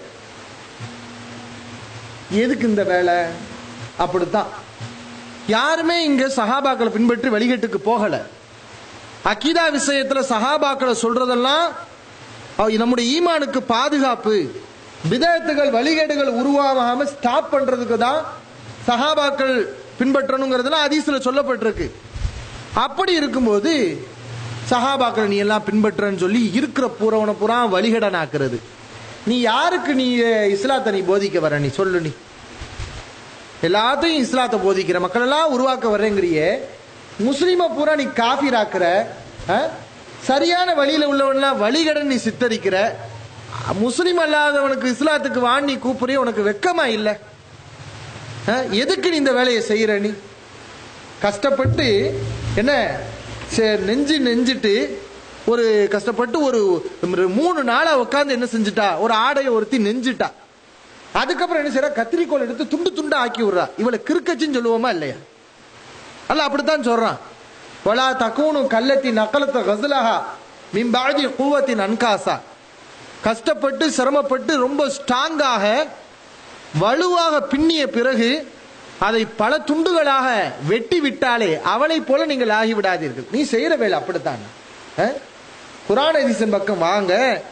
எதுக்கு இந்த வேலை அப்படித்தான் யாருமே இங்க சஹாபாக்களை பின்பற்றி வழிகட்டுக்கு போகல அக்கீதா விஷயத்துல சஹாபாக்களை சொல்றதெல்லாம் அஹ் நம்முடைய ஈமானுக்கு பாதுகாப்பு விதத்துகள் வழிகேடுகள் உருவாகாம ஸ்டாப் பண்றதுக்கு தான் சஹாபாக்கள் பின்பற்றணுங்கிறதுலாம் அதீஸ்ல சொல்லப்பட்டிருக்கு அப்படி இருக்கும்போது சஹாபாக்களை நீ எல்லாம் பின்பற்றன்னு சொல்லி இருக்கிற பூரவனை பூரா வழிகடனாக்குறது நீ யாருக்கு நீ இஸ்லாத்தை நீ போதிக்க வர நீ சொல்லு நீ எல்லாத்தையும் இஸ்லாத்தை போதிக்கிற மக்கள் எல்லாம் உருவாக்க வர்றேங்கிறியே முஸ்லீமை பூரா நீ காஃபிராக்குற அஹ்? சரியான வழியில உள்ளவன்லாம் வழிகடன் நீ சித்தரிக்கிற முஸ்லீம் அல்லாதவனுக்கு இஸ்லாத்துக்கு வான் நீ கூப்பிடுறிய உனக்கு வெக்கமா இல்ல அஹ்? எதுக்கு நீ இந்த வேலையை செய்யற நீ கஷ்டப்பட்டு என்ன சே- நெஞ்சு நெஞ்சிட்டு ஒரு கஷ்டப்பட்டு ஒரு ஒரு மூணு நாளா உட்காந்து என்ன செஞ்சுட்டா ஒரு ஆடையை ஒருத்தி நெஞ்சிட்டா அதுக்கப்புறம் என்ன செய்யறா கத்திரிக்கோல் எடுத்து துண்டு துண்டா ஆக்கி விடுறா இவளை கிறுக்கச்சின்னு சொல்லுவோமா இல்லையா அல்ல அப்படித்தான் சொல்றான் வலா தக்கூனு கல்லத்தி நக்கலத்த கசலஹா மிம்பாதி கூவத்தின் அன்காசா கஷ்டப்பட்டு சிரமப்பட்டு ரொம்ப ஸ்ட்ராங்காக வலுவாக பின்னிய பிறகு அதை பல துண்டுகளாக வெட்டி விட்டாலே அவளை போல நீங்கள் ஆகிவிடாதீர்கள் நீ செய்யற வேலை அப்படித்தான் அஹ்? குரான் ஹதீஸின் பக்கம் வாங்க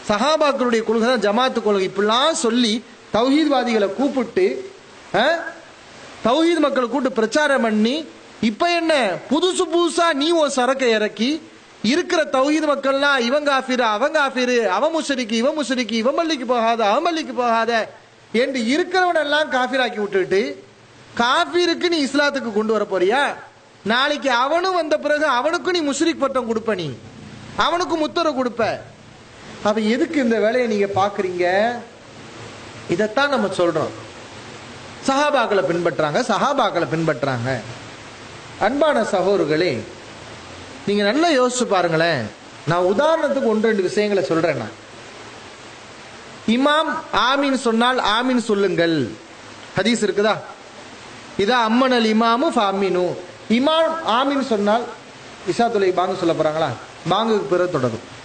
சஹாபாக்களுடைய கொள்கை தான் ஜமாத்து கொள்கை இப்படிலாம் சொல்லி தௌஹீத்வாதிகளை கூப்பிட்டு ஆ? தௌஹீத் மக்களை கூப்பிட்டு பிரச்சாரம் பண்ணி இப்ப என்ன புதுசு புதுசா நீ ஒரு சரக்கை இறக்கி இருக்கிற தௌஹீத் மக்கள்லாம் இவன் காஃபிரு அவன் காஃபிரு அவன் முஷரிக்கு இவன் முஷரிக்கு இவன் மல்லிக்கு போகாத அவன் மல்லிக்கு போகாத என்று இருக்கிறவனெல்லாம் காஃபிராக்கி விட்டுட்டு காஃபிருக்கு நீ இஸ்லாத்துக்கு கொண்டு வர போறியா நாளைக்கு அவனும் வந்த பிறகு அவனுக்கும் நீ முஷ்ரிக் பட்டம் கொடுப்ப நீ அவனுக்கும் முத்தரவு கொடுப்ப அப்ப எதுக்கு இந்த வேலையை நீங்க பாக்குறீங்க இதைத்தான் நம்ம சொல்றோம் சஹாபாக்களை பின்பற்றாங்க சஹாபாக்களை பின்பற்றாங்க அன்பான சகோதரர்களே நீங்க நல்லா யோசிச்சு பாருங்களேன் நான் உதாரணத்துக்கு ஒன்று ரெண்டு விஷயங்களை சொல்றேன் நான் இமாம் ஆமீன் சொன்னால் ஆமீன் சொல்லுங்கள் ஹதீஸ் இருக்குதா இதா அம்மன் அல் இமாமு ஃபாமினு இமாம் ஆமீன் சொன்னால் இஷா தொலை பாங்கு சொல்ல போறாங்களா பாங்குக்கு பிறகு தொடரும்